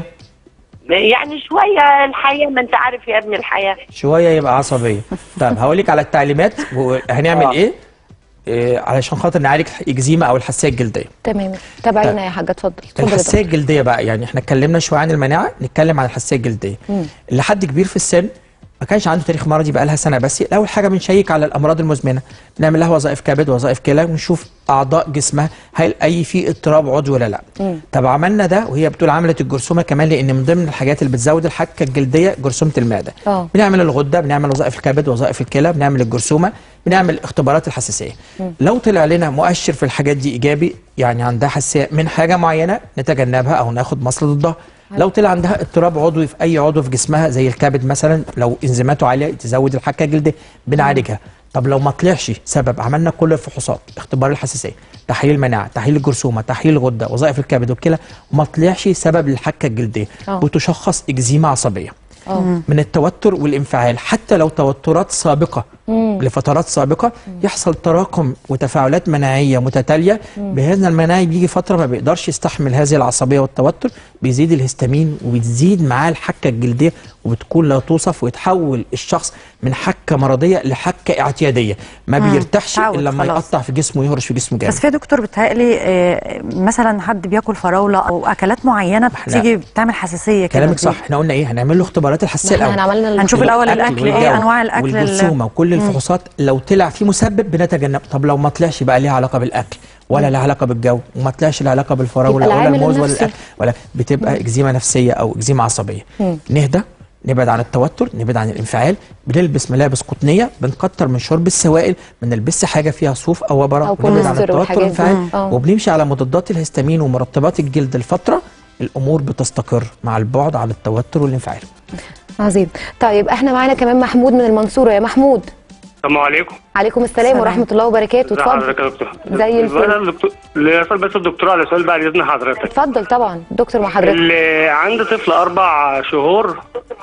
يعني شويه الحياه ما انت عارف يا ابني الحياه شويه يبقى عصبيه طيب هقول لك على التعليمات وهنعمل آه. ايه إيه علشان خاطر نعالج اكزيما او الحساسيه الجلديه تمام تابعينا يا حاجه اتفضل اتفضل يا الحساسيه دكتور. الجلديه بقى يعني احنا اتكلمنا شويه عن المناعه نتكلم عن الحساسيه الجلديه مم. اللي حد كبير في السن ما كانش عنده تاريخ مرضي بقى لها سنه بس اول حاجه بنشيك على الامراض المزمنه بنعمل لها وظائف كبد وظائف كلى ونشوف اعضاء جسمها هل اي في اضطراب عضوي ولا لا مم. طب عملنا ده وهي بتقول عملت الجرثومه كمان لان من ضمن الحاجات اللي بتزود الحكه الجلديه جرثومه المعده اه بنعمل الغده بنعمل وظائف الكبد وظائف الكلى بنعمل الجرثومه بنعمل اختبارات الحساسيه مم. لو طلع لنا مؤشر في الحاجات دي ايجابي يعني عندها حساسيه من حاجه معينه نتجنبها او ناخد مصل ضدها لو طلع عندها اضطراب عضوي في اي عضو في جسمها زي الكبد مثلا لو انزيماته عاليه تزود الحكه الجلديه بنعالجها طب لو ما طلعش سبب عملنا كل الفحوصات اختبار الحساسيه تحليل المناعه تحليل الجرثومه تحليل الغده وظائف الكبد والكلى وما طلعش سبب للحكه الجلديه آه. بتشخص اكزيما عصبيه اه من التوتر والانفعال حتى لو توترات سابقه مم. لفترات سابقه يحصل تراكم وتفاعلات مناعيه متتاليه بهذا المناعي بيجي فتره ما بيقدرش يستحمل هذه العصبيه والتوتر بيزيد الهستامين وبتزيد معاه الحكه الجلديه وبتكون لا توصف ويتحول الشخص من حكه مرضيه لحكه اعتياديه ما مم. بيرتاحش تعود الا لما خلاص. يقطع في جسمه ويهرش في جسمه جامد بس في يا دكتور بتهيألي آه، مثلا حد بياكل فراوله او اكلات معينه بتيجي بتعمل حساسيه كده كلامك صح احنا قلنا ايه هنعمل له اختبارات الحساسيه احنا الاول عملنا هنشوف الاول الاكل ايه والجو انواع الاكل اللي- والجرثومه وكل الفحوصات لو طلع في مسبب بنتجنب طب لو ما طلعش بقى ليها علاقه بالاكل ولا لها علاقه بالجو وما طلعش لها علاقه بالفراوله يبقى ولا العامل الموز ولا النفسي. الاكل ولا بتبقى اكزيما نفسيه او اكزيما عصبيه مم. نهدى نبعد عن التوتر نبعد عن الانفعال بنلبس ملابس قطنيه بنكتر من شرب السوائل ما نلبسش حاجه فيها صوف او وبره أو ونبعد عن بوليستر التوتر والحاجات دي. والانفعال مم. آه. وبنمشي على مضادات الهستامين ومرطبات الجلد لفتره الامور بتستقر مع البعد عن التوتر والانفعال عظيم طيب احنا معانا كمان محمود من المنصوره يا محمود السلام عليكم عليكم السلام سلام. ورحمه الله وبركاته ازي اتفضل حضرتك يا دكتور زي الفل. انا الدكتور اللي يسال بس الدكتور على سؤال بعد اذن حضرتك اتفضل طبعا دكتور مع حضرتك اللي عنده طفل اربع شهور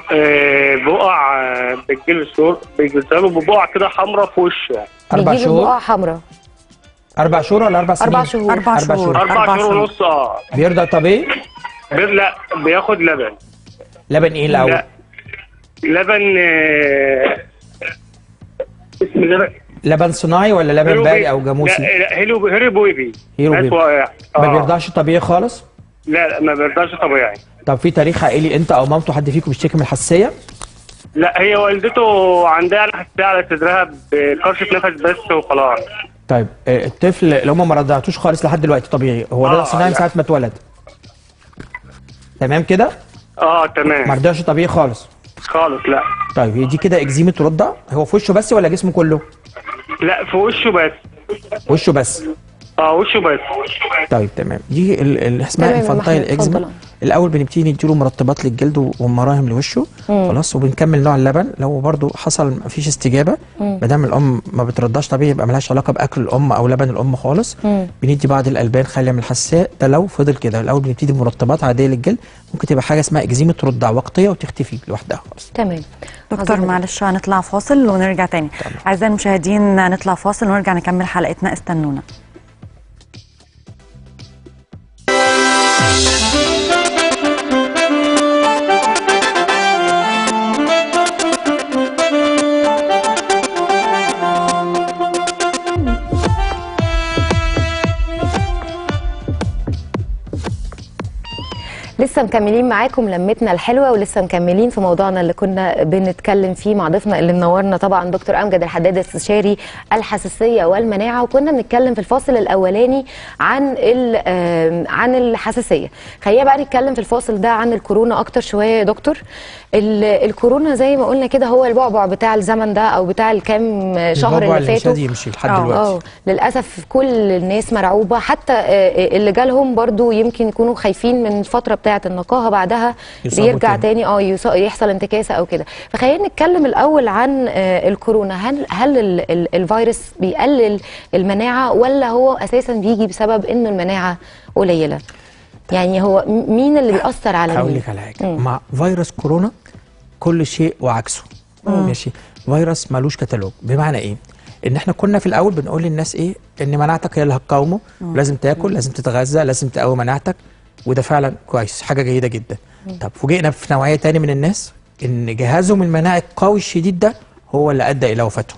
آه، بقع آه، بتجيله الشهور بيجيله ببقع كده حمراء في وشه يعني اربع بيجيب شهور بقعه حمراء اربع شهور ولا اربع سنين اربع شهور اربع أربع شهور شهور. اربع شهور ونص اه بيرضع طبيعي بير- لا بياخد لبن لبن ايه الاول لا لبن آه، اسم اللبن لبن صناعي ولا لبن هيرو باري بيبي. او جاموسي لا لا، هيرو هيرو بيبي هيرو بس بيبي. هو- آه. ما بيرضعش طبيعي خالص لا لا ما بيرضعش طبيعي طب في تاريخ عائلي انت او مامته حد فيكم بيشتكي من الحساسيه لا هي والدته عندها حساسيه على صدرها بكرشه نفس بس وخلاص طيب آه، الطفل اللي هم ما رضعتوش خالص لحد دلوقتي طبيعي هو آه، رضع صناعي من لا. ساعه ما اتولد تمام كده اه ما تمام رضعش طبيعي خالص خالص لا طيب هي دي كده اكزيمه رضع هو في وشه بس ولا جسمه كله لا في وشه بس وشه بس اه وشه بس طيب تمام دي ال- ال- اسمها تمام يا انفانتايل محمود، اكزيما اتفضل. الاول بنبتدي نديله مرطبات للجلد و- ومراهم لوشه مم. خلاص وبنكمل نوع اللبن لو برضو حصل ما فيش استجابه مم. ما دام الام ما بترضاش طبيعي يبقى ملهاش علاقه باكل الام او لبن الام خالص مم. بندي بعض الالبان خاليه من الحساسيه ده لو فضل كده الاول بنبتدي بمرطبات عاديه للجلد ممكن تبقى حاجه اسمها اكزيمه رضع وقتيه وتختفي لوحدها خالص تمام دكتور عظيم. معلش هنطلع فاصل ونرجع تاني اعزائي المشاهدين نطلع فاصل ونرجع نكمل حلقتنا استنونا لسه مكملين معاكم لمتنا الحلوه ولسه مكملين في موضوعنا اللي كنا بنتكلم فيه مع ضيفنا اللي منورنا طبعا دكتور امجد الحداد استشاري الحساسيه والمناعه وكنا بنتكلم في الفاصل الاولاني عن ال- آم، عن الحساسيه خلينا بقى نتكلم في الفاصل ده عن الكورونا اكتر شويه يا دكتور ال- الكورونا زي ما قلنا كده هو البعبع بتاع الزمن ده او بتاع الكام شهر البعبع اللي مش فاتوا راضي يمشي لحد آه، دلوقتي آه، للاسف كل الناس مرعوبه حتى آه، اللي جالهم برضو يمكن يكونوا خايفين من الفتره بتاعه النقاهه بعدها يصابوا يرجع تاني. تاني اه يص- يحصل انتكاسه او كده فخلينا نتكلم الاول عن آه، الكورونا هل هل ال- ال- الفيروس بيقلل المناعه ولا هو اساسا بيجي بسبب انه المناعه قليله يعني هو م- مين اللي بيأثر على هقول مين لك على حاجه مع فيروس كورونا كل شيء وعكسه مم. ماشي فيروس ملوش كتالوج بمعنى ايه ان احنا كنا في الاول بنقول للناس ايه ان مناعتك هي اللي هتقاومه لازم تاكل لازم تتغذى لازم تقوي مناعتك وده فعلا كويس حاجه جيده جدا طب فوجئنا في نوعيه تاني من الناس ان جهازهم المناعي القوي الشديد ده هو اللي ادى الى وفاتهم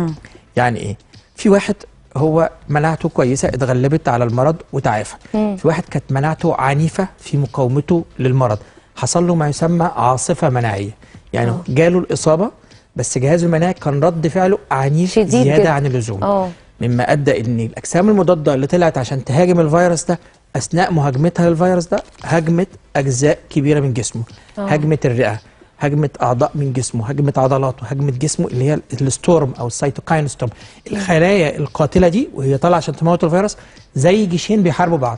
يعني ايه في واحد هو مناعته كويسه اتغلبت على المرض وتعافى مم. في واحد كانت مناعته عنيفه في مقاومته للمرض حصل له ما يسمى عاصفه مناعيه يعني آه. جاله الاصابه بس جهازه المناعي كان رد فعله عنيف شديد زياده جدا. عن اللزوم اه مما ادى ان الاجسام المضاده اللي طلعت عشان تهاجم الفيروس ده اثناء مهاجمتها للفيروس ده هاجمت اجزاء كبيره من جسمه آه. هاجمت الرئه هاجمت اعضاء من جسمه هاجمت عضلاته هاجمت جسمه اللي هي الستورم او السيتوكاين ستورم الخلايا القاتله دي وهي طالعه عشان تموت الفيروس زي جيشين بيحاربوا بعض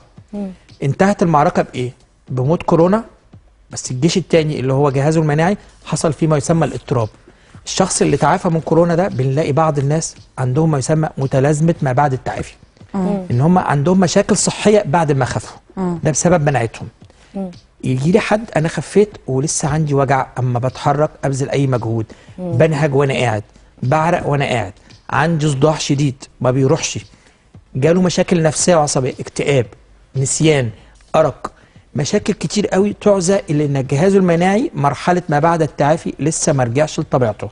انتهت المعركه بايه بموت كورونا بس الجيش التاني اللي هو جهازه المناعي حصل فيه ما يسمى الاضطراب الشخص اللي تعافى من كورونا ده بنلاقي بعض الناس عندهم ما يسمى متلازمه ما بعد التعافي ان هم عندهم مشاكل صحيه بعد ما خفوا ده بسبب مناعتهم يجي لي حد انا خفيت ولسه عندي وجع اما بتحرك ابذل اي مجهود بنهج وانا قاعد بعرق وانا قاعد عندي صداع شديد ما بيروحش جاله مشاكل نفسيه وعصبيه اكتئاب نسيان ارق مشاكل كتير قوي تعزى الى ان الجهاز المناعي مرحله ما بعد التعافي لسه ما رجعش لطبيعته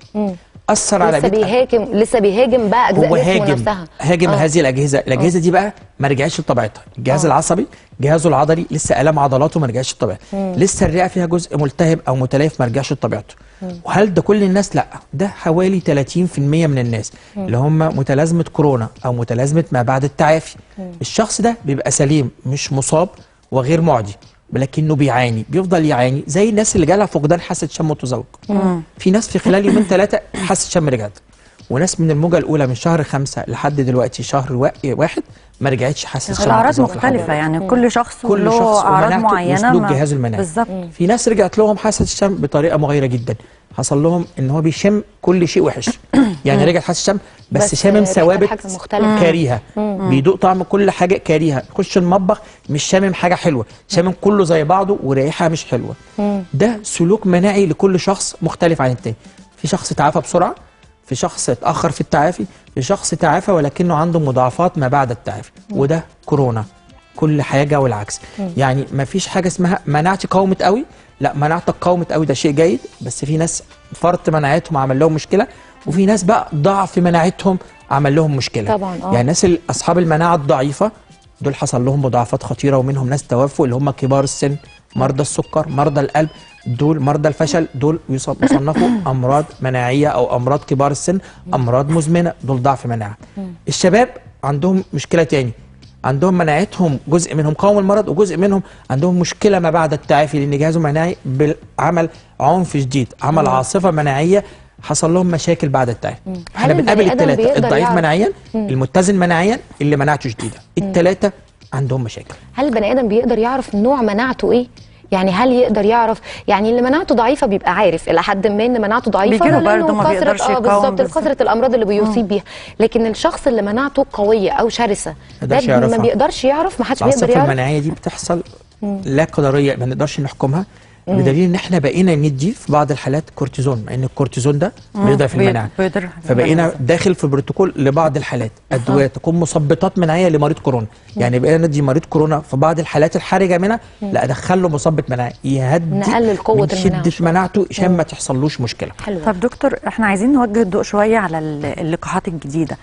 اثر على لسه بيت بيهاجم لسه بيهاجم بقى اجزاء هو جسمه هاجم نفسها هاجم آه. هذه الاجهزه الاجهزه دي بقى ما رجعتش لطبيعتها الجهاز آه. العصبي جهازه العضلي لسه الام عضلاته ما رجعش لطبيعته لسه الرئه فيها جزء ملتهب او متليف ما رجعش لطبيعته وهل ده كل الناس لا ده حوالي 30% من الناس اللي هم متلازمه كورونا او متلازمه ما بعد التعافي الشخص ده بيبقى سليم مش مصاب وغير معدي ولكنه بيعاني بيفضل يعاني زي الناس اللي جالها فقدان حاسه شم وتذوق في ناس في خلال يومين ثلاثه حاسه شم رجعت وناس من الموجه الاولى من شهر خمسة لحد دلوقتي شهر وا- واحد ما رجعتش حاسه شم الاعراض وتذوق لحد مختلفه دلوقتي. يعني كل شخص كل له شخص اعراض ومناعته معينه وأسلوب ما- جهازه المناعي. بالظبط في ناس رجعت لهم حاسه الشم بطريقه مغايره جدا حصل لهم ان هو بيشم كل شيء وحش يعني رجع حاسه الشم بس, بس شامم ريحة ثوابت حاجة مختلفة. كريهه بيدوق طعم كل حاجه كريهه يخش المطبخ مش شامم حاجه حلوه شامم كله زي بعضه وريحه مش حلوه ده سلوك مناعي لكل شخص مختلف عن التاني في شخص تعافى بسرعه في شخص اتاخر في التعافي في شخص تعافى ولكنه عنده مضاعفات ما بعد التعافي وده كورونا كل حاجه والعكس يعني ما فيش حاجه اسمها مناعتي قاومت قوي لا مناعتك قاومت قوي ده شيء جيد بس في ناس فرط مناعتهم عمل لهم مشكله وفي ناس بقى ضعف مناعتهم عمل لهم مشكله طبعاً، آه. يعني الناس اللي اصحاب المناعه الضعيفه دول حصل لهم مضاعفات خطيره ومنهم ناس توفوا اللي هم كبار السن مرضى السكر مرضى القلب دول مرضى الفشل دول يص- يصنفوا امراض مناعيه او امراض كبار السن امراض مزمنه دول ضعف مناعه الشباب عندهم مشكله تاني عندهم مناعتهم جزء منهم قاوم المرض وجزء منهم عندهم مشكله ما بعد التعافي لان جهازه المناعي عمل عنف شديد عمل عاصفه مناعيه حصل لهم مشاكل بعد التعافي احنا البني بنقابل آدم الثلاثه بيقدر الضعيف يعرف- مناعيا المتزن مناعيا اللي مناعته شديده الثلاثه عندهم مشاكل هل البني ادم بيقدر يعرف نوع مناعته ايه يعني هل يقدر يعرف يعني اللي مناعته ضعيفه بيبقى عارف الى حد ما ان مناعته ضعيفه بيجيله لأنه برضه ما كثرة- بيقدرش اه يقاوم بالظبط بالظبط. كثره الامراض اللي بيصيب بيها لكن الشخص اللي مناعته قويه او شرسه ده يقدرش ما يعرفها. بيقدرش يعرف ما حدش بيقدر العاصفه يعرف المناعيه دي بتحصل لا قدريه ما نقدرش نحكمها بدليل ان احنا بقينا ندي في بعض الحالات كورتيزون مع ان الكورتيزون ده بيضعف بي- المناعه بيضر فبقينا داخل في بروتوكول لبعض الحالات ادويه تكون مثبطات مناعيه لمريض كورونا يعني بقينا ندي مريض كورونا في بعض الحالات الحرجه منها لا ادخل له مثبط مناعي يهدي نقلل قوة من المناعة شده شوية. مناعته عشان ما تحصلوش مشكله حلو طب دكتور احنا عايزين نوجه الضوء شويه على ال- اللقاحات الجديده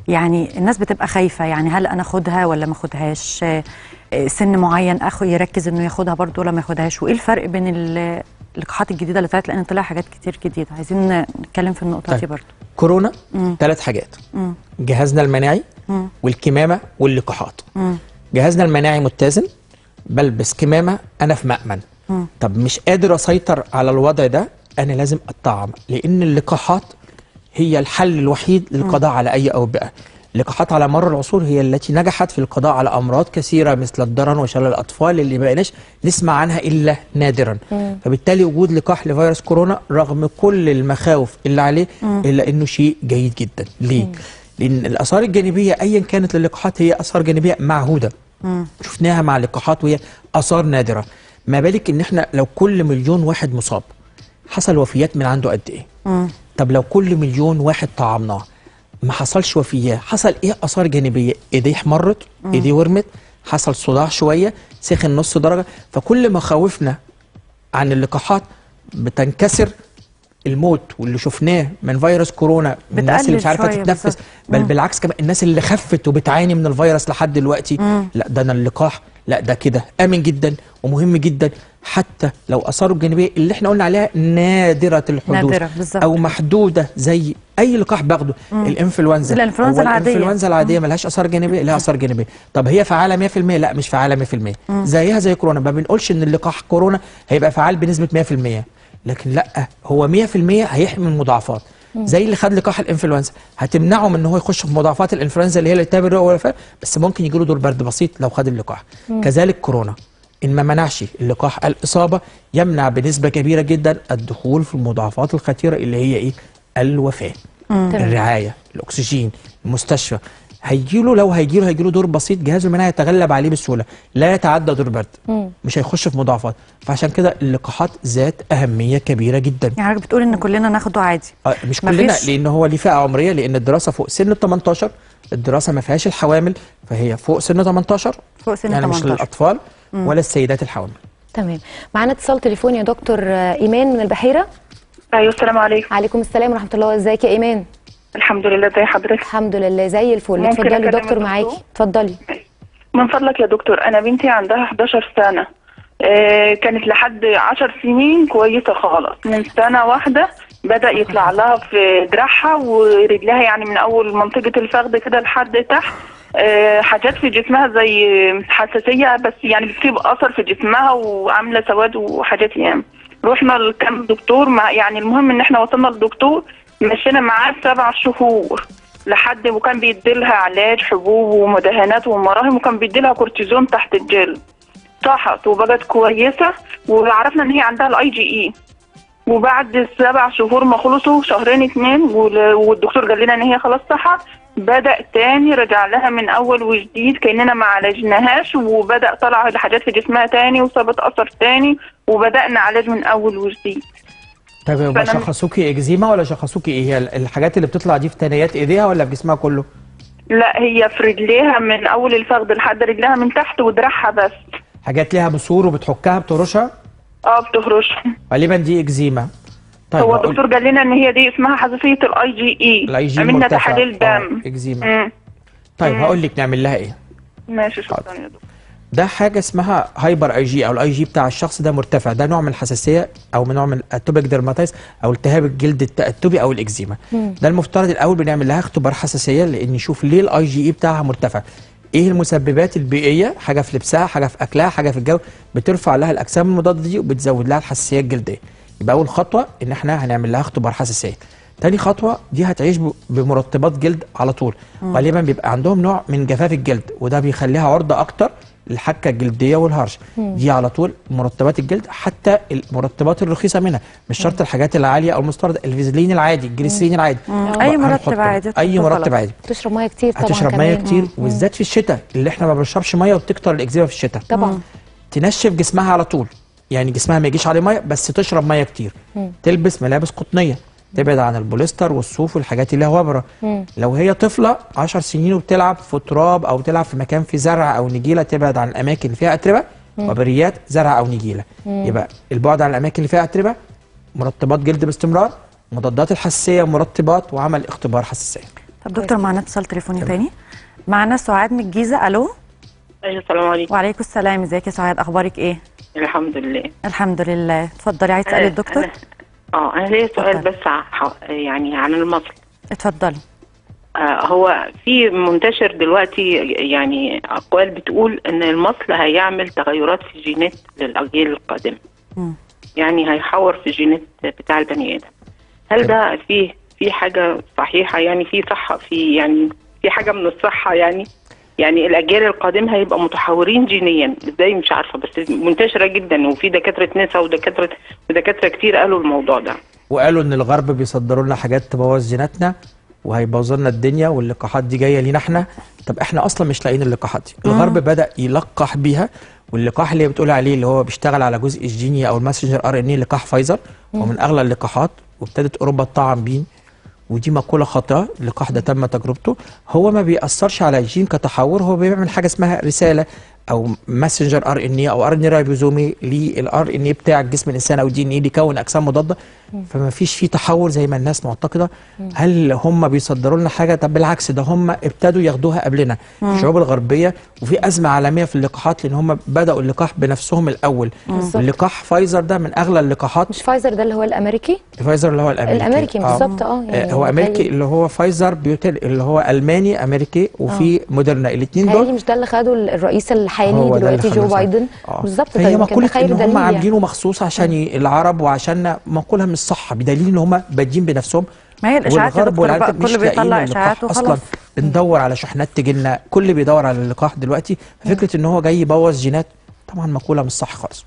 يعني الناس بتبقى خايفه يعني هل انا اخدها ولا ما اخدهاش آه، آه، سن معين اخو يركز انه ياخدها برضه ولا ما ياخدهاش وايه الفرق بين ال- اللقاحات الجديده اللي طلعت لان طلع حاجات كتير جديده عايزين نتكلم في النقطه طيب. دي برضه كورونا مم. ثلاث حاجات مم. جهازنا المناعي مم. والكمامه واللقاحات مم. جهازنا المناعي متزن بلبس كمامه انا في مأمن مم. طب مش قادر اسيطر على الوضع ده انا لازم اتطعم لان اللقاحات هي الحل الوحيد للقضاء على اي اوبئه اللقاحات على مر العصور هي التي نجحت في القضاء على امراض كثيره مثل الضرن وشلل الاطفال اللي ما بقيناش نسمع عنها الا نادرا مم. فبالتالي وجود لقاح لفيروس كورونا رغم كل المخاوف اللي عليه مم. الا انه شيء جيد جدا ليه لان الاثار الجانبيه ايا كانت للقاحات هي اثار جانبيه معهوده مم. شفناها مع اللقاحات وهي اثار نادره ما بالك ان احنا لو كل مليون واحد مصاب حصل وفيات من عنده قد ايه مم. طب لو كل مليون واحد طعمناه ما حصلش وفيات حصل ايه اثار جانبيه ايديه احمرت مم. ايديه ورمت حصل صداع شويه سخن نص درجه فكل ما خوفنا عن اللقاحات بتنكسر الموت واللي شفناه من فيروس كورونا من الناس اللي مش بتقلل عارفه شوية تتنفس بالظبط. بل مم. بالعكس كمان الناس اللي خفت وبتعاني من الفيروس لحد دلوقتي مم. لا ده انا اللقاح لا ده كده امن جدا ومهم جدا حتى لو اثاره الجانبيه اللي احنا قلنا عليها نادره الحدوث نادرة، بالظبط. او محدوده زي اي لقاح باخده مم. الانفلونزا زي الإنفلونزا هو العادية. الانفلونزا العاديه ملهاش اثار جانبيه لها اثار جانبيه طب هي فعاله 100% لا مش فعاله 100% مم. زيها زي كورونا ما بنقولش ان اللقاح كورونا هيبقى فعال بنسبه 100% لكن لا هو 100% هيحمي من المضاعفات مم. زي اللي خد لقاح الانفلونزا هتمنعه من ان هو يخش في مضاعفات الانفلونزا اللي هي الالتهاب الرئوي والوفاه بس ممكن يجي له دور برد بسيط لو خد اللقاح مم. كذلك كورونا ان ما منعش اللقاح الاصابه يمنع بنسبه كبيره جدا الدخول في المضاعفات الخطيره اللي هي ايه الوفاه مم. تمام. الرعايه الاكسجين المستشفى هيجيله لو هيجيله هيجيله دور بسيط جهازه المناعي يتغلب عليه بسهوله لا يتعدى دور برد مم. مش هيخش في مضاعفات فعشان كده اللقاحات ذات اهميه كبيره جدا يعني حضرتك بتقول ان كلنا ناخده عادي آه، مش مفيش- كلنا لان هو ليه فئه عمريه لان الدراسه فوق سن ال 18 الدراسه ما فيهاش الحوامل فهي فوق سن 18 فوق سن يعني مش 18. للاطفال مم. ولا السيدات الحوامل تمام معانا اتصال تليفوني يا دكتور آه، ايمان من البحيره ايوه السلام عليكم عليكم السلام ورحمه الله ازيك يا ايمان الحمد لله زي حضرتك الحمد لله زي الفل ممكن اتفضلي أكلم دكتور الدكتور؟ معاكي اتفضلي من فضلك يا دكتور انا بنتي عندها 11 سنه آه كانت لحد 10 سنين كويسه خالص من سنه واحده بدا يطلع لها في دراعها ورجلها يعني من اول منطقه الفخذ كده لحد تحت آه حاجات في جسمها زي حساسيه بس يعني بتسيب اثر في جسمها وعامله سواد وحاجات يعني رحنا لكام دكتور مع يعني المهم ان احنا وصلنا للدكتور مشينا معاه سبع شهور لحد وكان بيديلها علاج حبوب ومدهنات ومراهم وكان بيديلها كورتيزون تحت الجلد صحت وبقت كويسه وعرفنا ان هي عندها الاي جي اي وبعد سبع شهور ما خلصوا شهرين اتنين وال- والدكتور قال لنا ان هي خلاص صحت بدا تاني رجع لها من اول وجديد كاننا ما عالجناهاش وبدا طلع الحاجات في جسمها تاني وسابت اثر تاني وبدانا علاج من اول وجديد طيب يبقى فأنا- شخصوكي اكزيما ولا شخصوكي ايه هي الحاجات اللي بتطلع دي في ثنايات ايديها ولا في جسمها كله لا هي في رجليها من اول الفخذ لحد رجلها من تحت ودراعها بس حاجات ليها بثور وبتحكها بترشها اه بتهرش غالبا دي اكزيما طيب هو هقول- الدكتور قال لنا ان هي دي اسمها حساسيه الاي جي اي الاي جي عملنا مرتفع. تحاليل آه، دم اكزيما مم. طيب مم. هقول لك نعمل لها ايه ماشي شكرا يا دكتور ده حاجه اسمها هايبر اي جي او الاي جي بتاع الشخص ده مرتفع ده نوع من الحساسيه او من نوع من الاتوبيك ديرماتايز او التهاب الجلد التاتبي او الاكزيما مم. ده المفترض الاول بنعمل لها اختبار حساسيه لان نشوف ليه الاي جي اي بتاعها مرتفع ايه المسببات البيئيه حاجه في لبسها حاجه في اكلها حاجه في الجو بترفع لها الاجسام المضاده دي وبتزود لها الحساسيه الجلديه يبقى اول خطوه ان احنا هنعمل لها اختبار حساسيه تاني خطوه دي هتعيش ب- بمرطبات جلد على طول مم. غالبا بيبقى عندهم نوع من جفاف الجلد وده بيخليها عرضه اكتر للحكه الجلديه والهرش مم. دي على طول مرطبات الجلد حتى المرطبات الرخيصه منها مش شرط الحاجات العاليه او المستورده الفازلين العادي الجليسرين العادي مم. أي مرطب هنحطه. عادي اي تحطه مرطب خلاص. عادي تشرب ميه كتير طبعا هتشرب كمان. ميه كتير مم. وبالذات في الشتاء اللي احنا ما بنشربش ميه وبتكتر الاكزيما في الشتاء طبعا تنشف جسمها على طول يعني جسمها ما يجيش عليه ميه بس تشرب ميه كتير مم. تلبس ملابس قطنيه تبعد عن البوليستر والصوف والحاجات اللي لها وبره مم. لو هي طفله 10 سنين وبتلعب في تراب او تلعب في مكان فيه زرع او نجيله تبعد عن الاماكن اللي فيها اتربه مم. وبريات زرع او نجيله مم. يبقى البعد عن الاماكن اللي فيها اتربه مرطبات جلد باستمرار مضادات الحساسيه ومرطبات وعمل اختبار حساسيه طب دكتور معانا اتصال تليفوني تاني معانا سعاد من الجيزه الو ايوه السلام عليكم وعليكم السلام ازيك يا سعاد اخبارك ايه الحمد لله الحمد لله اتفضلي عايز تسالي أنا- الدكتور أنا- اه انا ليا سؤال اتفضل. بس ع- يعني عن المصل اتفضلي آه هو في منتشر دلوقتي يعني اقوال بتقول ان المصل هيعمل تغيرات في الجينات للاجيال القادمه مم. يعني هيحور في الجينات بتاع البني ادم هل ده فيه في حاجه صحيحه يعني في صحه في يعني في حاجه من الصحه يعني يعني الاجيال القادمه هيبقى متحورين جينيا ازاي مش عارفه بس منتشره جدا وفي دكاتره نساء ودكاتره ودكاتره كتير قالوا الموضوع ده وقالوا ان الغرب بيصدروا لنا حاجات تبوظ جيناتنا وهيبوظ لنا الدنيا واللقاحات دي جايه لينا احنا طب احنا اصلا مش لاقيين اللقاحات دي الغرب بدا يلقح بيها واللقاح اللي بتقول عليه اللي هو بيشتغل على جزء الجيني او الماسنجر ار ان اي لقاح فايزر ومن اغلى اللقاحات وابتدت اوروبا تطعم بيه ودي مقوله خاطئه اللقاح ده تم تجربته هو ما بيأثرش على الجين كتحور هو بيعمل حاجه اسمها رساله او ماسنجر ار ان اي او ار ان اي رايبوزومي للار ان اي بتاع جسم الانسان او الدي ان اي بيكون اجسام مضاده فما فيش فيه تحور زي ما الناس معتقده هل هم بيصدروا لنا حاجه طب بالعكس ده هم ابتدوا ياخدوها قبلنا الشعوب الغربيه وفي ازمه عالميه في اللقاحات لان هم بداوا اللقاح بنفسهم الاول بالظبط. اللقاح فايزر ده من اغلى اللقاحات مش فايزر ده اللي هو الامريكي فايزر اللي هو الامريكي الامريكي آه. بالظبط اه آه، هو امريكي اللي هو فايزر بيوتل اللي هو الماني امريكي وفي موديرنا الاثنين هيالي دول مش ده اللي خده الرئيس الحالي هو ده دلوقتي اللي جو خلاه بايدن آه. بالظبط فهي طيب يمكن ده مقولة خير ان هم دليل يعني. عاملينه مخصوص عشان ي- العرب وعشان مقولها مش صح بدليل ان هم بادين بنفسهم ما هي الاشاعات يا والغرب دكتور والعالم بقى مش كله بيطلع لاقيين اشاعات اللقاح اصلا وخلاص بندور على شحنات تجي لنا كل بيدور على اللقاح دلوقتي فكره ان هو جاي يبوظ جينات طبعا مقوله مش صح خالص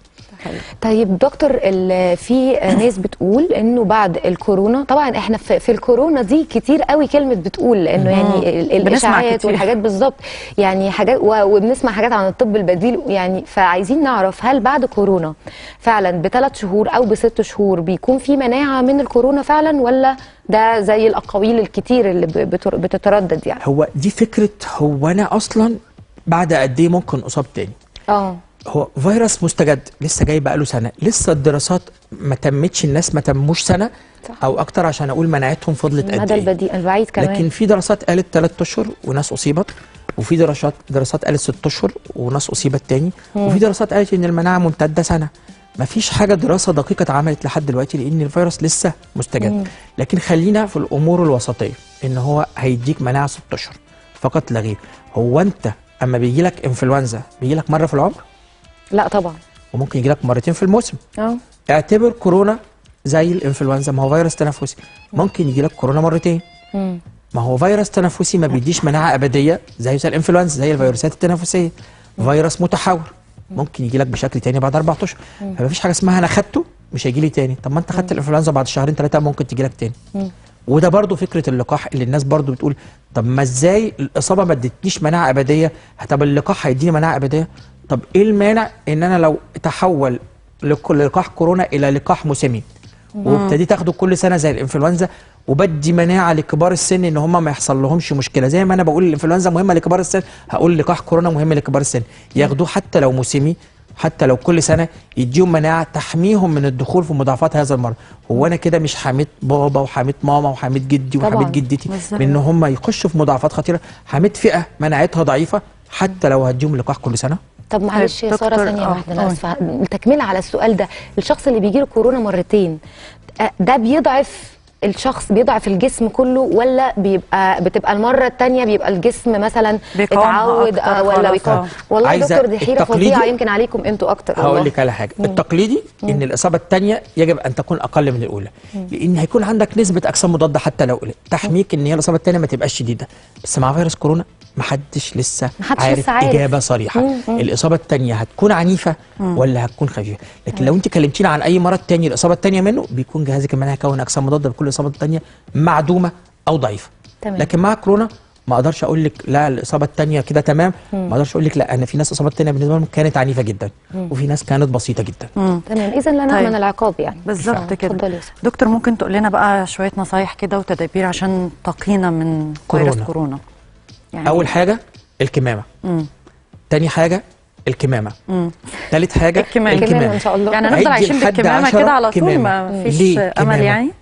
طيب دكتور ال- في ناس بتقول انه بعد الكورونا طبعا احنا في, في الكورونا دي كتير قوي كلمه بتقول لانه يعني ال- بنسمع الاشاعات كتير. والحاجات بالظبط يعني حاجات و- وبنسمع حاجات عن الطب البديل يعني فعايزين نعرف هل بعد كورونا فعلا بثلاث شهور او بست شهور بيكون في مناعه من الكورونا فعلا ولا ده زي الاقاويل الكتير اللي ب- بتر- بتتردد يعني هو دي فكره هو انا اصلا بعد قد ايه ممكن اصاب تاني اه هو فيروس مستجد لسه جاي بقاله سنه لسه الدراسات ما تمتش الناس ما تموش سنه صح. او اكتر عشان اقول مناعتهم فضلت قد المدى ايه البديل البعيد كمان لكن في دراسات قالت ثلاث اشهر وناس اصيبت وفي دراسات دراسات قالت ست اشهر وناس اصيبت تاني وفي دراسات قالت ان المناعه ممتده سنه ما فيش حاجه دراسه دقيقه اتعملت لحد دلوقتي لان الفيروس لسه مستجد لكن خلينا في الامور الوسطيه ان هو هيديك مناعه ست اشهر فقط لا غير هو انت اما بيجي لك انفلونزا بيجي لك مره في العمر لا طبعا وممكن يجي لك مرتين في الموسم اه اعتبر كورونا زي الانفلونزا ما هو فيروس تنفسي ممكن يجي لك كورونا مرتين مم. ما هو فيروس تنفسي ما بيديش مناعه ابديه زي زي الانفلونزا زي الفيروسات التنفسيه فيروس متحور ممكن يجي لك بشكل تاني بعد اربع اشهر فما فيش حاجه اسمها انا خدته مش هيجي لي تاني طب ما انت خدت الانفلونزا بعد شهرين ثلاثه ممكن تجي لك تاني وده برضو فكره اللقاح اللي الناس برضو بتقول طب ما ازاي الاصابه ما ادتنيش مناعه ابديه طب اللقاح هيديني مناعه ابديه طب ايه المانع ان انا لو تحول لك- لقاح كورونا الى لقاح موسمي وابتديت اخده كل سنه زي الانفلونزا وبدي مناعه لكبار السن ان هم ما يحصل لهمش مشكله زي ما انا بقول الانفلونزا مهمه لكبار السن هقول لقاح كورونا مهم لكبار السن ياخدوه حتى لو موسمي حتى لو كل سنه يديهم مناعه تحميهم من الدخول في مضاعفات هذا المرض هو انا كده مش حميت بابا وحميت ماما وحميت جدي طبعاً. وحميت جدتي بالظبط. من ان هم يخشوا في مضاعفات خطيره حميت فئه مناعتها ضعيفه حتى لو هديهم لقاح كل سنه طب معلش يا طيب، ساره دكتور، ثانيه آه، واحده انا قولي. اسفه تكمله على السؤال ده الشخص اللي بيجي له كورونا مرتين آه، ده بيضعف الشخص بيضعف الجسم كله ولا بيبقى بتبقى المره الثانيه بيبقى الجسم مثلا بيقاومها اتعود أكتر آه، ولا خلاص، بيقاوم آه. والله يا عايزة دكتور دي حيره التقليدي؟ فظيعه يمكن عليكم انتوا اكتر هقول والله. لك على حاجه التقليدي ان الاصابه الثانيه يجب ان تكون اقل من الاولى لان هيكون عندك نسبه اجسام مضاده حتى لو قلت تحميك ان هي الاصابه الثانيه ما تبقاش شديده بس مع فيروس كورونا محدش لسه محدش عارف, لسه عارف. اجابه صريحه الاصابه الثانيه هتكون عنيفه ولا هتكون خفيفه لكن لو انت كلمتينا عن اي مرض تاني الاصابه الثانيه منه بيكون جهازك المناعي كون اجسام مضاده بكل الاصابه الثانيه معدومه او ضعيفه تمام. لكن مع كورونا ما اقدرش اقول لك لا الاصابه الثانيه كده تمام ما اقدرش اقول لك لا انا في ناس اصابات ثانيه بالنسبه لهم كانت عنيفه جدا وفي ناس كانت بسيطه جدا تمام اذا لا نامن طيب. العقاب يعني بالظبط آه، كده اتفضلي يا ساره دكتور ممكن تقول لنا بقى شويه نصايح كده وتدابير عشان تقينا من كورونا. فيروس كورونا يعني اول حاجه الكمامه مم. تاني حاجه الكمامه مم. تالت حاجه الكمامة. الكمامه ان شاء الله يعني هنفضل عدي عايشين لحد بالكمامه عشرة كده على طول كمامة. ما فيش ليه امل كمامة؟ يعني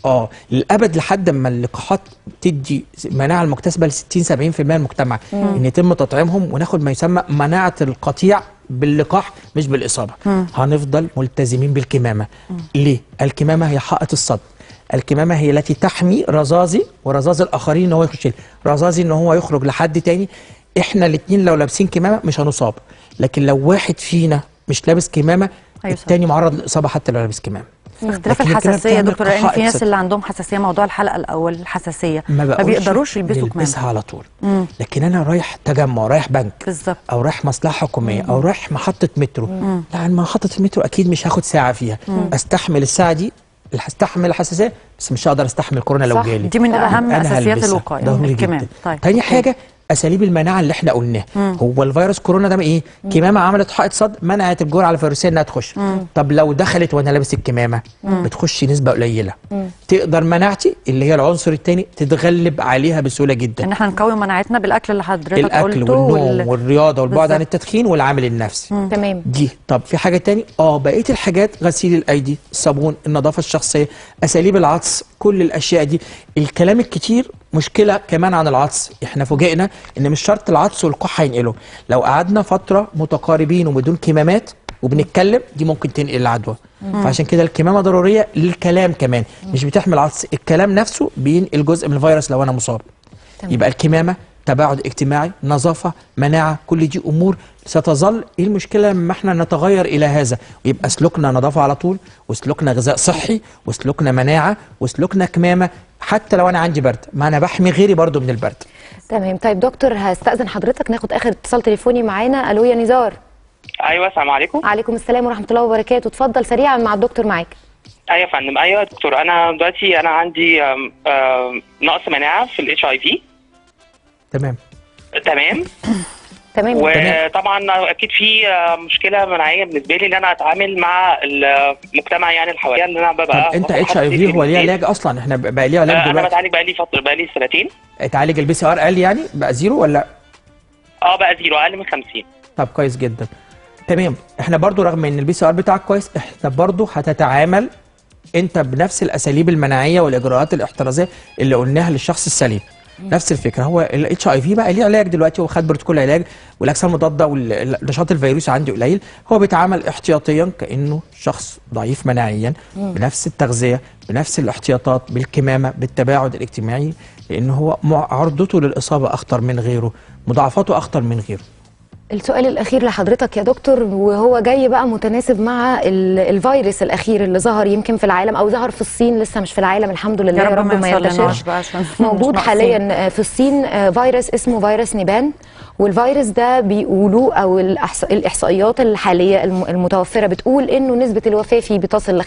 اه للابد لحد ما اللقاحات تدي مناعه المكتسبه ل 60 70% من المجتمع مم. ان يتم تطعيمهم وناخد ما يسمى مناعه القطيع باللقاح مش بالاصابه مم. هنفضل ملتزمين بالكمامه ليه الكمامه هي حائط الصد الكمامه هي التي تحمي رذاذي ورذاذ الاخرين ان هو يخش رذاذي ان هو يخرج لحد تاني احنا الاثنين لو لابسين كمامه مش هنصاب لكن لو واحد فينا مش لابس كمامه هيصاب. التاني معرض للاصابه حتى لو لابس كمامه اختلاف لكن الكمامة الحساسيه يا بتعمل دكتور لان في حائط ناس صد. اللي عندهم حساسيه موضوع الحلقه الاول الحساسيه ما, ما بقولش بيقدروش يلبسوا نلبسها كمامه على طول مم. لكن انا رايح تجمع رايح بنك بالظبط او رايح مصلحه حكوميه او رايح محطه مترو مم. يعني محطه المترو اكيد مش هاخد ساعه فيها مم. استحمل الساعه دي استحمل الحساسيه بس مش هقدر استحمل كورونا لو صح. جالي دي من أهم أنا أساسيات هلبسها. الوقاية. ضروري الكمام. جدا طيب. تاني حاجه اساليب المناعه اللي احنا قلناها مم. هو الفيروس كورونا ده ايه كمامه عملت حائط صد منعت الجرعه الفيروسيه انها تخش مم. طب لو دخلت وانا لابس الكمامه مم. بتخش نسبه قليله مم. تقدر مناعتي اللي هي العنصر الثاني تتغلب عليها بسهوله جدا ان احنا نقوي مناعتنا بالاكل اللي حضرتك الاكل قلته والنوم وال- والرياضه والبعد عن بالظبط. التدخين والعامل النفسي تمام دي طب في حاجه تاني اه بقيه الحاجات غسيل الايدي الصابون النظافه الشخصيه اساليب العطس كل الاشياء دي الكلام الكتير مشكله كمان عن العطس احنا فوجئنا ان مش شرط العطس والكح هينقله لو قعدنا فتره متقاربين وبدون كمامات وبنتكلم دي ممكن تنقل العدوى مم. فعشان كده الكمامه ضروريه للكلام كمان مش بتحمل عطس الكلام نفسه بينقل جزء من الفيروس لو انا مصاب تمام. يبقى الكمامه تباعد اجتماعي نظافه مناعه كل دي امور ستظل ايه المشكله لما احنا نتغير الى هذا ويبقى سلوكنا نظافه على طول وسلوكنا غذاء صحي وسلوكنا مناعه وسلوكنا كمامه حتى لو انا عندي برد ما انا بحمي غيري برضو من البرد تمام طيب دكتور هستأذن حضرتك ناخد اخر اتصال تليفوني معانا الو يا نزار ايوه السلام عليكم عليكم السلام ورحمه الله وبركاته اتفضل سريعا مع الدكتور معاك ايوه يا فندم ايوه يا دكتور انا دلوقتي انا عندي آم، آم، نقص مناعه في الاتش اي في تمام تمام تمام وطبعا اكيد في آه، مشكله مناعيه بالنسبه لي ان انا اتعامل مع المجتمع يعني اللي حواليا ان انا طب ببقى انت ببقى اتش حاسس اي في هو ليه بالجنسية. علاج اصلا احنا بقى ليه علاج آه، انا دلوقتي بتعالج بقالي فتره بقالي سنتين اتعالج البي سي ار قال يعني بقى زيرو ولا اه بقى زيرو اقل من 50 طب كويس جدا تمام احنا برضو رغم ان البي سي ار بتاعك كويس احنا برضو هتتعامل انت بنفس الاساليب المناعيه والاجراءات الاحترازيه اللي قلناها للشخص السليم نفس الفكره هو الاتش اي في بقى ليه علاج دلوقتي هو خد بروتوكول علاج والاجسام المضاده والنشاط الفيروسي عندي قليل هو بيتعامل احتياطيا كانه شخص ضعيف مناعيا مم. بنفس التغذيه بنفس الاحتياطات بالكمامه بالتباعد الاجتماعي لان هو مع- عرضته للاصابه اخطر من غيره مضاعفاته اخطر من غيره السؤال الاخير لحضرتك يا دكتور وهو جاي بقى متناسب مع ال- الفيروس الاخير اللي ظهر يمكن في العالم او ظهر في الصين لسه مش في العالم الحمد لله يا رب ما ينتشرش يوصلناش بقى عشان مش موجود ناقصين. حاليا في الصين آه، فيروس اسمه فيروس نيبان والفيروس ده بيقولوا او الأحص- الاحصائيات الحاليه الم- المتوفره بتقول انه نسبه الوفاه فيه بتصل ل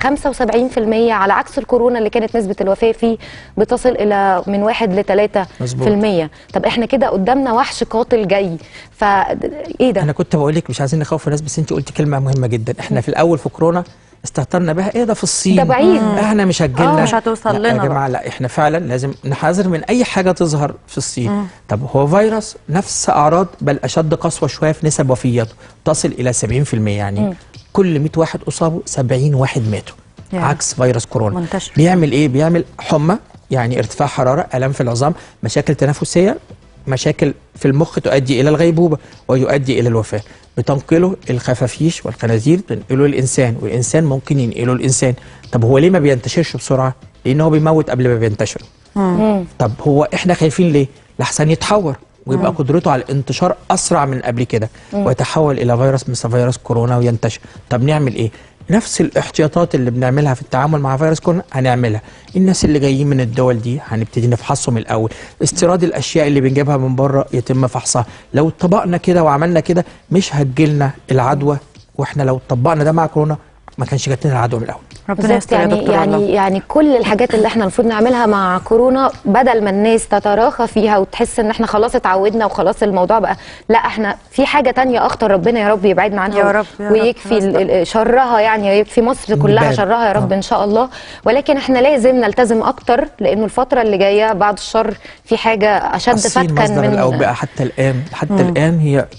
75% على عكس الكورونا اللي كانت نسبه الوفاه فيه بتصل الى من 1 ل 3 مظبوط. في المية طب احنا كده قدامنا وحش قاتل جاي فا ايه ده انا كنت بقول لك مش عايزين نخوف الناس بس انت قلتي كلمه مهمه جدا احنا في الاول في كورونا استهترنا بها ايه ده في الصين ده بعيد. مم. احنا مش هتجيلنا آه، مش هتوصل لا يا لنا جماعه لا احنا فعلا لازم نحذر من اي حاجه تظهر في الصين مم. طب هو فيروس نفس اعراض بل اشد قسوه شويه في نسب وفياته تصل الى 70% يعني مم. كل 100 واحد اصابوا 70 واحد ماتوا يا. عكس فيروس كورونا منتشر. بيعمل ايه بيعمل حمى يعني ارتفاع حراره الام في العظام مشاكل تنفسيه مشاكل في المخ تؤدي الى الغيبوبه ويؤدي الى الوفاه بتنقله الخفافيش والخنازير تنقله الانسان والانسان ممكن ينقله الانسان طب هو ليه ما بينتشرش بسرعه لان هو بيموت قبل ما بينتشر مم. طب هو احنا خايفين ليه لحسن يتحور ويبقى مم. قدرته على الانتشار اسرع من قبل كده مم. ويتحول الى فيروس مثل فيروس كورونا وينتشر طب نعمل ايه نفس الاحتياطات اللي بنعملها في التعامل مع فيروس كورونا هنعملها الناس اللي جايين من الدول دي هنبتدي نفحصهم الاول استيراد الاشياء اللي بنجيبها من بره يتم فحصها لو اتطبقنا كده وعملنا كده مش هتجيلنا العدوى واحنا لو طبقنا ده مع كورونا ما كانش جات لنا العدوى من الاول ربنا بالظبط يستر يا يعني دكتور يعني والله. يعني كل الحاجات اللي احنا المفروض نعملها مع كورونا بدل ما الناس تتراخى فيها وتحس ان احنا خلاص اتعودنا وخلاص الموضوع بقى لا احنا في حاجه تانية اخطر ربنا يا رب يبعدنا عنها يا رب، يا رب. ويكفي ال- ال- شرها يعني يكفي مصر كلها نبعد. شرها يا رب ان شاء الله ولكن احنا لازم نلتزم اكتر لانه الفتره اللي جايه بعد الشر في حاجه اشد الصين فتكا مصدر من الاوبئه حتى الان حتى مم. الان هي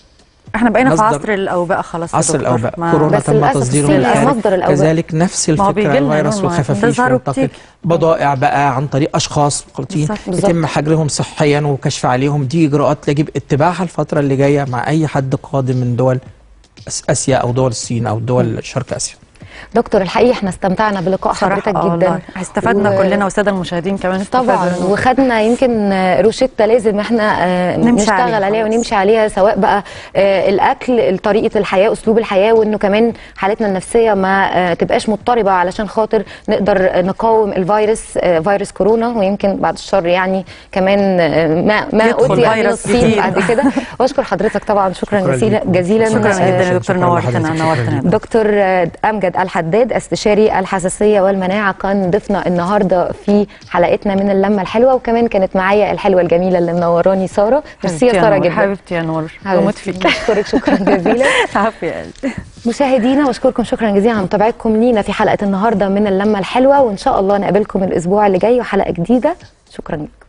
احنا بقينا في مصدر- عصر الاوبئه خلاص يا عصر دكتور. الاوبئه ما- كورونا بس تم للأسف تصديره الصين من هي الخارج مصدر الأوبئة. كذلك نفس ما هو الفكره بيجي لنا الفيروس نوع- والخفافيش بيظهروا ينتقل كتير. بضائع بقى عن طريق اشخاص مخلطين بالظبط. يتم حجرهم صحيا وكشف عليهم دي اجراءات يجب اتباعها الفتره اللي جايه مع اي حد قادم من دول آس- اسيا او دول الصين او دول شرق اسيا دكتور الحقيقه احنا استمتعنا بلقاء حضرتك صراحة آه جدا والله. استفدنا و- كلنا والساده المشاهدين كمان طبعا استفادوا. وخدنا يمكن روشته لازم احنا آه، نمشي نشتغل عليها عليها خلاص. ونمشي عليها سواء بقى آه، الاكل طريقه الحياه اسلوب الحياه وانه كمان حالتنا النفسيه ما آه، تبقاش مضطربه علشان خاطر نقدر نقاوم الفيروس آه، فيروس كورونا ويمكن بعد الشر يعني كمان آه، ما ما يدخل اوتي من فيروس الصين جديد. بعد كده واشكر حضرتك طبعا شكرا شكراً جزيلا ليكم. جزيلا شكرا آه، جدا يا دكتور شكراً نورتنا لحضرتك. شكراً نورتنا ليكم. دكتور امجد الحداد استشاري الحساسيه والمناعه كان ضيفنا النهارده في حلقتنا من اللمه الحلوه وكمان كانت معايا الحلوه الجميله اللي منوراني ساره ميرسي يا حبيبتي ساره نور، جدا حبيبتي يا نور بموت فيك بشكرك شكرا جزيلا عافية يا قلبي مشاهدينا واشكركم شكرا جزيلا على متابعتكم لينا في حلقه النهارده من اللمه الحلوه وان شاء الله نقابلكم الاسبوع اللي جاي وحلقه جديده شكرا